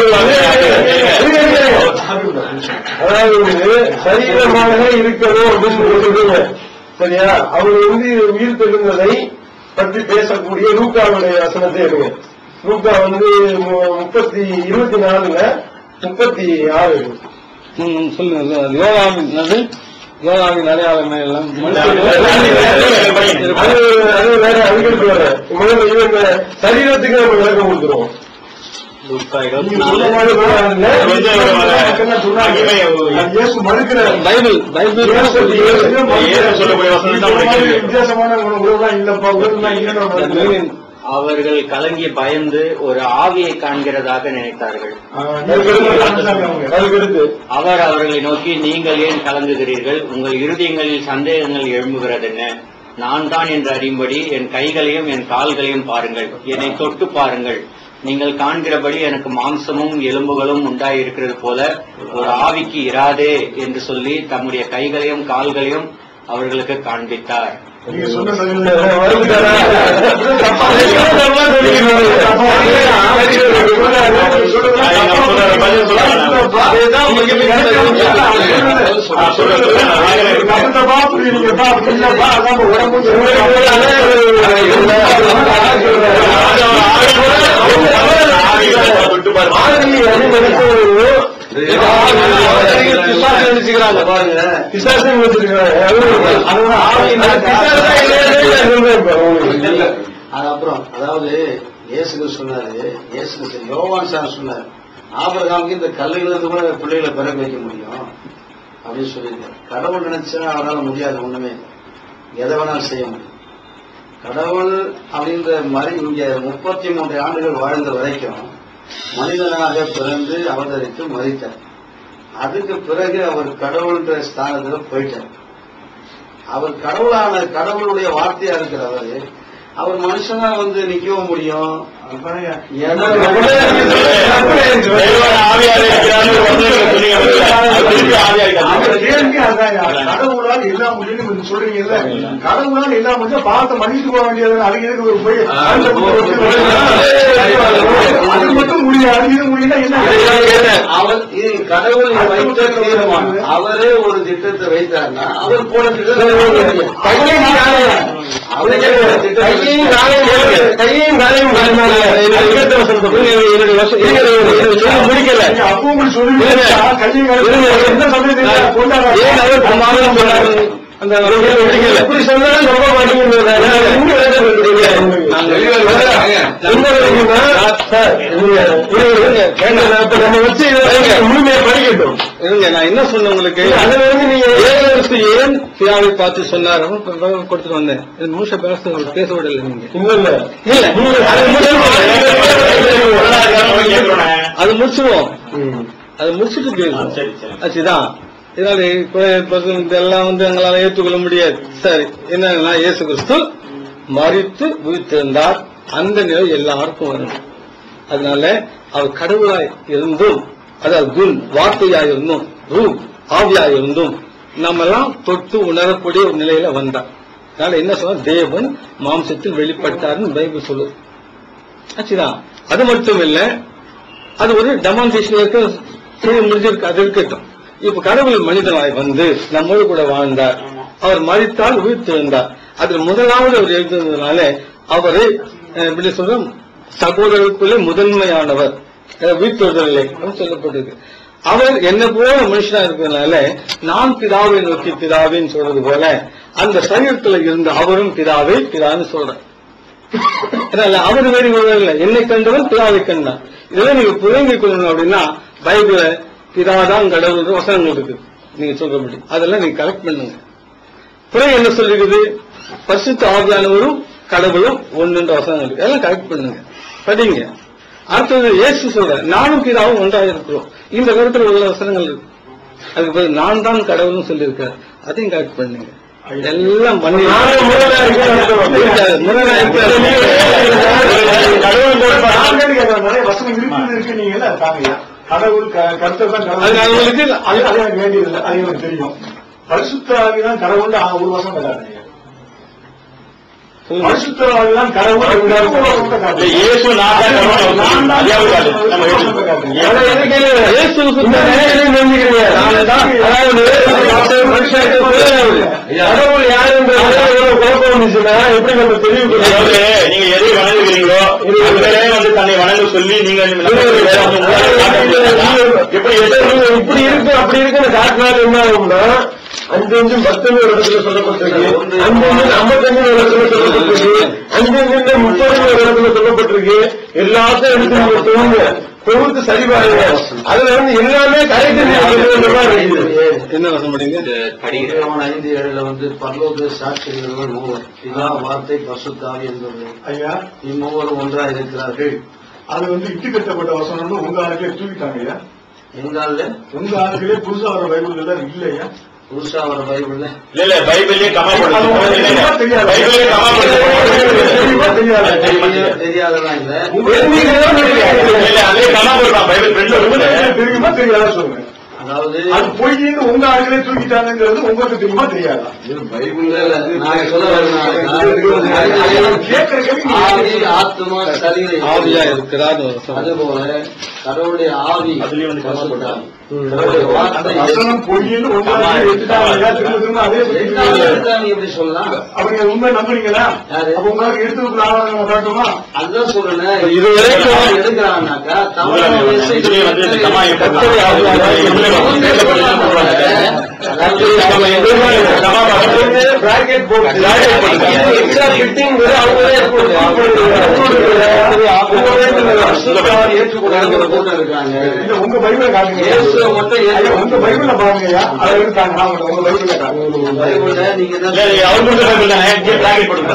அதாவது வந்து சரீரமாக இருக்கணும் அப்படின்னு நீங்க சொல்றீங்க சரியா அவர் வந்து உயிர் தெழுந்ததை பற்றி பேசக்கூடிய லூக்காவுடைய வசனத்தை எடுங்க லூக்கா வந்து மு- முப்பத்தி இருபத்தி நாலுல முப்பத்தி ஆறு ம், சொல்லுங்க யோகாவின் அது யோகாவின் அடையாளமே எல்லாம் அது அது வேற அதுக்கு வேற முதல்ல இவங்க சரீரத்துக்கு நம்ம விளக்கம் கொடுத்துருவோம் நீங்க சொன்ன மாதிரி பரவாயில்ல. என்ன சொன்னாங்க அது இயேசு மறுக்கிறார் பைபிள் பைபிள் ஏன் சொல்லக்கூடிய வசனம் தான் உனக்கு கேள்வி. வித்தியாசமான உறவுலாம் இல்லப்பா உறவுலாம் இல்லைன்னு அவர்கள் கலங்கி பயந்து ஒரு ஆவியை காண்கிறதாக நினைத்தார்கள் அதுக்கடுத்து அவர் அவர்களை நோக்கி நீங்கள் ஏன் கலங்குகிறீர்கள் உங்கள் இருதயங்களில் சந்தேகங்கள் எழும்புகிறதென்ன நான் தான் என்று அறியும்படி என் கைகளையும் என் கால்களையும் பாருங்கள் என்னை தொட்டு பாருங்கள் நீங்கள் காண்கிறபடி எனக்கு மாம்சமும் எலும்புகளும் உண்டாயிருக்கிறது போல ஒரு ஆவிக்கு இராதே என்று சொல்லி தம்முடைய கைகளையும் கால்களையும் அவர்களுக்கு காண்பித்தார் நீங்க சொன்ன சரீரம் வருகிறாரா? தப்பா அதுதான் மகிமையின் சரீரம். ஆ, சொல்லுங்க, சொல்லுங்க. ஆகவே- தப்புதப்பா, புரியுதுங்கப்பா, புரியலப்பா, அதான் உடம்பு விட்டு பாருங்க. பிசாசு நினைச்சுக்கிறாங்க பாருங்க பிசாசுன்னு வச்சிருக்காங்க. அதுதான் அதுதான் ஆவியின் பிசாசா இல்லையான்னு சொல்றேன் இப்ப உங்களுக்கு. இல்ல அது அப்புறம் அதாவது இயேசுக்கு சொன்னாரு இயேசு யோவான் சார் சொன்னார் ஆபரகாமுக்கு இந்த கல்லுல இருந்து கூட பிள்ளைகளை பிறக்க வைக்க முடியும் அப்படின்னு சொல்லியிருக்காரு கடவுள் நினைச்சா அவரால் முடியாது ஒண்ணுமே எதை வேணாலும் செய்ய முடியும் கடவுள் அப்படின்ற மாதிரி இங்க முப்பத்தி மூன்று ஆண்டுகள் வாழ்ந்த வரைக்கும் மனிதனாக பிறந்து அவதரித்து மறித்தார் அதுக்கு பிறகு அவர் கடவுள்ன்ற ஸ்தானத்துல போயிட்டார் அவர் கடவுளான கடவுளுடைய வார்த்தையா இருக்கிறவர் அவர் மனுஷனா வந்து நிக்கவும் முடியும் ஏன்னா தெய்வான ஆவியாக இருக்கிறான்னு ஒரு வசனத்துல சொன்னீங்க பாத்தீங்களா? அது திருப்பி ஆவியாயிட்டாங்க. அந்த கேள்வி அதான் கடவுளால் எல்லாம் முடியும் நீங்க சொல்றீங்கல்ல கடவுளால் எல்லாம் முடிஞ்சா பார்த்து மன்னித்து போக வேண்டியது அதுக்கு எதுக்கு ஒரு போய் அது மட்டும் முடியாது இது முடியும்னா என்ன அவர் இது கடவுள் வைத்த தீர்மானம் அவரே ஒரு திட்டத்தை வைத்தார்னா அவர் போன திட்டத்தை கையையும் காலையும் அவரே ஒரு திட்டத்தை கையையும் காலையும் கையையும் காலையும் காலினால அதுக்கடுத்த வசனத்தை போய் என்னுடைய வசனம் இருங்க, இருங்க, இருங்க, சொல்ல முடிக்கல அப்போ உங்களுக்கு சொல்லி கையை எந்த சமயத்தில் ஏன் கொண்டாடுறாங்க அவர் சமாதானம் சொன்னாரு அந்த எப்படி சொன்னாலும் நம்ப மாட்டேங்கிறது இன்னும் வேலை சொல்றீங்க நாங்க என்ன இருக்குன்னா, சார், இருங்க, இருங்க, இருங்க. வேண்டாம், நான் இப்ப நம்ம வச்சு இதை முழுமையா படிக்கட்டும் இருங்க நான் என்ன சொன்னேன் உங்களுக்கு அது வந்து நீங்க ஏழு ஏன் பிதாவை பார்த்து சொன்னார் கொடுத்துட்டு வந்தேன் இது முழுச பேச பேச விடல நீங்க இல்ல இல்ல இல்ல அது பொருளாதாரம் கேட்கிறோண்ணே. அது முடிச்சிருவோம் ம். அது முடிச்சிட்டு ஆ, பேசுவோம் சரி சரி ஆச்சுதான் இதனால இப்ப- இப்ப இதெல்லாம் வந்து எங்களால ஏற்றுக்கொள்ள முடியாது சரி என்னன்னா இயேசு கிறிஸ்து மறித்து உயிர்த்திருந்தார் அந்த நிலை எல்லாருக்கும் வரும் அதனால அவர் கடவுளாய் இருந்தும் அதாவது குன் வார்த்தையாய் இருந்தும் ரூ ஆவியாய் இருந்தும் நம்ம எல்லாம் தொட்டு உணரக்கூடிய ஒரு நிலையில வந்தார் அதனால என்ன சொல்ல தேவன் மாம்சத்தில் வெளிப்பட்டார்னு பைபிள் சொல்லுது ஆச்சுதான் அது மட்டும் இல்ல அது ஒரு டெமான்ஸ்ட்ரேஷன் இருக்க செய்ய முடிஞ்சிருக்கு அது இருக்கட்டும் இப்ப கடவுள் மனிதனாய் வந்து நம்மோடு கூட வாழ்ந்தார் அவர் மறித்தால் உயிர்த்தெழுந்தார் அதில் முதலாவது அவர் எழுந்ததுனால அவரை அஹ், எப்படி சொல்றோம் சகோதரருக்குள்ளே முதன்மையானவர் அஹ், உயிர்த்தெழுதலை சொல்லப்பட்டிருக்கு அவர் என்ன போல மனுஷனா இருக்கிறதுனால நான் பிதாவை நோக்கி பிதாவின்னு சொல்றது போல அந்த சரீரத்துல இருந்த அவரும் பிதாவை பிதான்னு சொல்றேன் அதனால அவர் வேறு இவர் இல்லை என்னை கண்டவன் பிதாவை கண்டான் இதெல்லாம் நீங்க புரிஞ்சுக் கொள்ளணும் அப்படின்னா பைபிள பிதாதான் கடவுள் வசனங்கள் இருக்கு நீங்க சொல்றபடி அதெல்லாம் நீங்க கரெக்ட் பண்ணுங்க பிறகு என்ன சொல்லிருக்குது பரிசுத்த ஆவியானவரும் கடவுளும் ஒன்றுன்ற வசனங்கள் இருக்கு அதெல்லாம் கரெக்ட் பண்ணுங்க படிங்க அடுத்தது இயேசு சொல்ற நானும் பிதாவும் ஒன்றாக இருக்கிறோம் இந்த கருத்துல உள்ள வசனங்கள் இருக்கு அதுக்கு பிறகு நான் தான் கடவுள்னு சொல்லியிருக்காரு அதையும் கரெக்ட் பண்ணுங்க எல்லாம் பண்ணி நானும் முரணா இருக்கேன். முரணா இருக்காரு. கடவுள் போட்டு நான் கேட்கிறேன், நிறைய வசனம் இருக்குது இருக்கீங்கல்ல தாங்கய்யா கடவுள் க- கர்த்தர் தான் கடவுள் அது அவங்களுக்கு அது அது எனக்கு வேண்டியதில்லை அது எனக்கு தெரியும் பரிசுத்த ஆவிதான் கடவுள் ஆ, ஒரு வருஷம் காட்டுறீங்க பரிசுத்த ஆவிதான் கடவுள் ஒரு வருஷம் இல்ல, காட்டுறீங்க. இயேசு நான் தான் கடவுள் நான் தான் அதையாவது காட்டு. கடவுள் நம்ம ஒரு எடுத்து- வருஷம் காட்டுறீங்க. ஆனா எனக்கு என்ன? இயேசுவுக்கு இந்த நிலையில நினைக்கிறீங்க. நான் தான் அதாவது மனுஷனுக்கு புரியாது. கடவுள் யாருன்றது எவ்வளவு குழப்பம் வந்துச்சுன்னா எப்படி நம்ம தெரிவு அதாவது நீங்க எதை வணங்குகிறீங்களோ அதுவே வந்து தன்னை வணங்க சொல்லி நீங்க வேற வந்து உங்களால காட்ட முடியாதா? எப்படி எதை இப்படி இருக்கு அப்படி இருக்குன்னு காட்டினாலும் என்ன ஆகும்னா அஞ்சு அஞ்சு பத்துன்னு ஒரு இடத்துல சொல்லப்பட்டிருக்கு அஞ்சு அஞ்சு ஐம்பத்தஞ்சு ஒரு இடத்துல சொல்லப்பட்டிருக்கு அஞ்சு அஞ்சு முப்பது ஒரு இடத்துல சொல்லப்பட்டிருக்கு எல்லாத்தையும் எடுத்து நீங்க தொகுங்க தொகுத்து சரி பாருங்க அதுல வந்து எல்லாமே கரெக்ட் இருக்குது என்ன வசனம் படிங்க இந்த படிக்கிறேன் யோவான் ஐந்து ஏழுல வந்து பரலோக சாட்சிகள் மூவர் பிதா வார்த்தை பசுத்தாவி என்பது ஐயா இம்மூவரும் ஒன்றா இருக்கிறார்கள் அது வந்து இட்டு கட்டப்பட்ட வசனம்னு உங்க ஆளுக்கே தூக்கிட்டாங்க ஐயா எங்கால உங்க ஆளுகளே புதுசா வர பைபிள் எல்லாம் இல்லையா புதுசா வர பைபிள்ல இல்ல இல்ல பைபிளே கமா அது படுத்து உங்களுக்கு இல்ல, இல்ல. தெரியாது. பைபிளே கமா தெரியுமா, தெரியாது. படுத்து தெரியாதெல்லாம் இல்ல இல்ல அதே கமா போடுறான் பைபிள் ஃப்ரெண்ட்ல உங்களுக்கு தெரியுமா தெரியாதா சொல்லுங்க அதாவது அது பொய்ன்னு உங்க ஆளுகளே தூக்கிட்டாங்கிறது உங்களுக்கு தெரியுமா தெரியாதா பைபிள்ல இல்ல. நான் சொல்ல வரேன் கேட்கிற கேள்வி ஆவி ஆத்மா சரீரம் ஆவியா இருக்கிறார் ஒரு வசனம். அதுபோல கடவுளுடைய ஆவி அதுலயும் வந்து பசுத்தாவி. கடவுளுடைய அந்த வார்த்தை வசனம் பொய்ன்னு உங்க ஆளுகளே எடுத்துட்டாங்க ஐயா, திரும்ப திரும்ப அதே எட்டாவது சொல்லி எடுத்தாங்க எப்படி சொல்லலாம் அவங்க உண்மை நம்புறீங்களா யாரு? அப்ப உங்களுக்கு எடுத்து வைக்கிற ஆதாரங்களை காட்டுமா அதுதான் சொல்றேன் இதுவரைக்கும் யார் எடுக்கிறாங்கனாக்கா தவறான விஷயம் இதுலயே வந்து இந்த கமா எப்படி கர்த்தரை ஆவியானவர் இதுலயே வந்து பேச படிச்சு சொல்றாங்க. பிராக்கெட் போட்டு எக்ஸ்ட்ரா ஃபிட்டிங் அவங்களே ஏற்றுக்கொள்ளாத கூட்டம் இருக்காங்க இல்ல உங்க பைபிள காட்டுங்க இயேசுவை மட்டும் ஐயா, ஏற்றுக்கொள்ள உங்க பைபிள பாருங்க ஐயா அதை எடுத்தாங்க நான் உங்க- உங்க பைபிள காட்டுங்க பைபிள்ல நீங்க என்ன இல்ல, இல்ல, அவர் கொடுத்த பைபிள் தானே இங்கே bracket போடுங்க.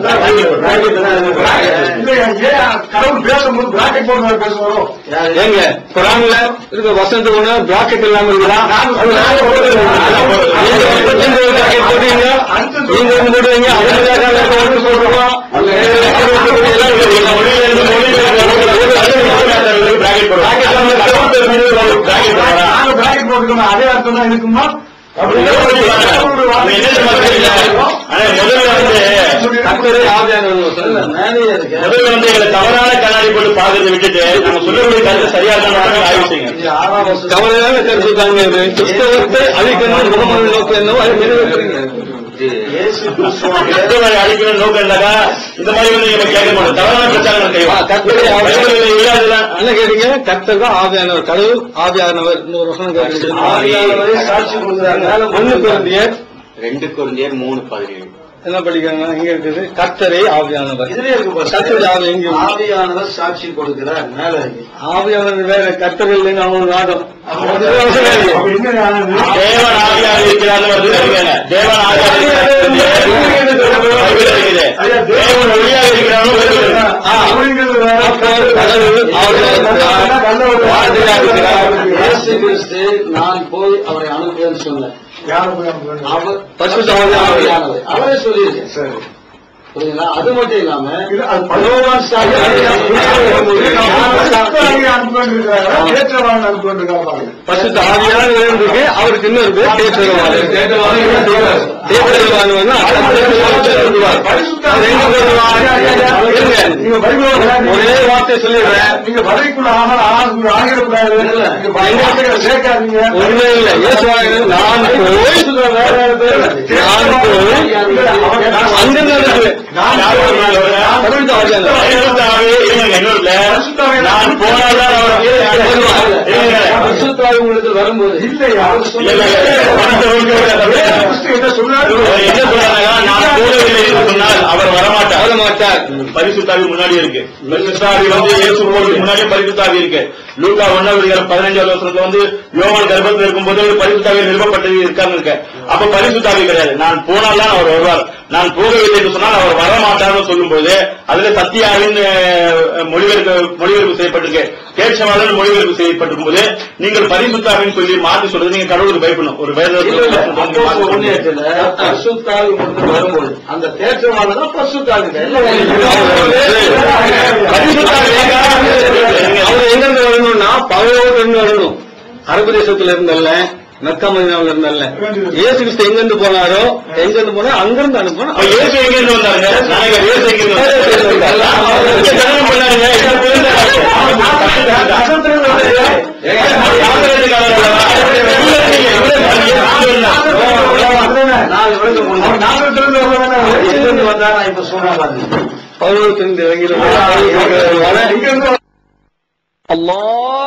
இல்லையா ஏன் கடவுள் பேசும்போது பிராக்கெட் போட்டு பேசுவாரோ யாரு? ஏங்க குரான்ல இருக்க வசனத்துக்கு ஒண்ணு பிராக்கெட் இல்லாம இருக்குதா அது நாங்க போடுறோம். நீங்க ஒரு- நீங்க ஒரு bracket போடுறீங்க நீங்க ஒண்ணு போடுவீங்க அவங்க ஒன்று போடுவோம் மொழியில இருந்து மொழியில இருந்து bracket போடுங்க. bracket இல்லாம கடவுள் பேர் மீது ஒரு bracket போடுறா. நாங்க பிராக்கெட் போட்டுக்கோங்க அதே அர்த்தம் தான் இருக்குமா அப்படி என்ன தெரியுமா? அது என்ன தெரியுமா தெரியல? ஆனா முதல்ல வந்து கர்த்தரே ஆவியானவர் இல்ல, மேலேயே இருக்கு முதல்ல வந்து எங்களை தவறான கண்ணாடி போட்டு பாக்குறதை விட்டுட்டு நம்ம சொல்லக்கூடிய கருத்து சரியா தான் ஆய்வு செய்யுங்க இது ஆறாம் வருஷம் கவலையான கருத்துக்காங்க இது கிறிஸ்தவத்தை அழிக்கணும் முகமது நோக்கி என்னவோ அதை நிறைவேற்றுறீங்க இயேசு கிறிஸ்துவோட கிறிஸ்தவரை அழிக்கணும் நோக்கம் இருந்தாக்கா இந்த மாதிரி வந்து நம்ம கேட்க மாட்டோம் தவறான பிரச்சாரம் செய்வோம் கர்த்தரே ஆவியானவர் பைபிளில் இல்லாததெல்லாம் என்ன கேட்டீங்க கர்த்தர் தான் ஆவியானவர் கடவுள் ஆவியானவர் இன்னொரு வசனம் கேட்டீங்க ஆவியானவரே சாட்சி கொடுக்குறாங்க ஒண்ணு குழந்தையர் ரெண்டு குழந்தையர் மூணு பதினேழு என்ன படிக்கிறாங்க இங்க இருக்குது கர்த்தரே ஆவியானவர் இதுலயே இருக்கு பாருங்க. கர்த்தருடைய ஆவி எங்க இருக்கு? ஆவியானவர் சாட்சி கொடுக்கிறார் மேல இருக்கு ஆவியானவர் வேற கர்த்தர் இல்லைன்னு அவங்க நாடம் அப்ப என்ன ஆனது? தேவன் ஆவியாக இருக்கிறார்னு வருது சரிங்க. தேவன் ஆவியாக இருக்கிறார் பைபிள்ல இருக்குது. தேவன் ஒளியாக இருக்கிறார்னு வருது. அப்படிங்கிறது வேற. அப்போ கடவுள் ஆவியாக இருக்கிறார் வார்த்தையாக இருக்கிறார் இயேசு கிறிஸ்து நான் போய் அவரை அனுப்புவேன்னு சொன்னேன் யாரை போய் அனுப்புறது? அவர் பரிசுத்த ஆவியானவர். ஆவியானவர். அவரே சொல்லியிருக்கேன் சரி புரியுதுங்களா அது மட்டும் இல்லாம இது அது பகவான் ஸ்டாலின் ஏற்றவான் அனுப்பி பாருங்க பசுத்த ஆவியான இருக்கு அவருக்கு இன்னொரு பேர் தேற்றவான் தேற்றவான் வந்து அவர் எங்க போடுவார்? இருங்க. நீங்க பைபிள் ஒரே வார்த்தை சொல்லிடுறேன் நீங்க வரைக்குள்ள ஆனால் ஆனால் ஆகிடக்கூடாது நீங்க பைபிள் சேர்க்காதீங்க ஒண்ணுமே இல்லை இயேசுவாக நான் போய் நான் போய் அங்க நடக்குது நான் யார் வருவாங்க அவரை? பரிசுத்த ஆவியானவர். பரிசுத்தாவே, இருங்க, இன்னொருல, நான் போனால்தான் அவர் இருங்க. பரிசுத்தாவி உங்களுக்கு வரும்போது இல்லையா இல்ல, இல்ல, இல்ல. கிறிஸ்து என்ன சொன்னாரு அவர் என்ன சொல்றாங்க நான் போகவில்லை என்று சொன்னால் அவர் வரமாட்டார் வர மாட்டார் பரிசுத்தாவி முன்னாடி இருக்கு பரிசுத்தாவி வந்து இயேசு போறதுக்கு முன்னாடியே பரிசுத்தாவி இருக்கு லூகா ஒன்னாவது பதினஞ்சாவது வருஷத்துல வந்து யோவான் கர்ப்பத்தில் இருக்கும்போது பரிசுத்தாவி நிறுவப்பட்டது இருக்காங்க இருக்க அப்ப பரிசுத்தாவி கிடையாது நான் போனால் தான் அவர் வருவார் நான் போகவில்லை என்று சொன்னால் அவர் வரமாட்டார்னு சொல்லும்போது அதுல சத்தியாவின் அஹ், மொழிபெயர்ப்பு மொழிபெயர்ப்பு செய்யப்பட்டிருக்கு கேட்சவாளன் மொழிபெயர்ப்பு செய்யப்பட்டிருக்கும் போது நீங்கள் பரிசுத்தாவின்னு சொல்லி மாற்றி சொல்றது நீங்க கடவுளுக்கு பயப்படணும் ஒரு வேத ஒன்னேற்றல பரிசுத்தாவி மட்டும் வரும்போது அந்த தேற்றவாளர் தான் பரிசுத்தாவி அவர் எங்க இருந்து வரணும்னா பகவோடு இருந்து வரணும் அரபு தேசத்துல இருந்தல்ல மெக்கா மதினாவுல இருந்தல்ல இயேசு கிறிஸ்து எங்க இருந்து போனாரோ எங்க இருந்து போனா அங்க இருந்து அனுப்பணும் அப்ப இயேசு எங்க இருந்து வந்தாருங்க நாங்க இயேசு எங்க இருந்து வந்தாரு? இங்க கல்யாணம் பண்ணாருங்க இங்க புரிந்த நான் விளங்க முடியும் நாங்கள் தெரிந்து எங்கிருந்து வந்தா நான் இப்ப சொல்றேன் பாருங்க பகவத்திலிருந்து இறங்கி இங்க இருந்து அல்லாஹ்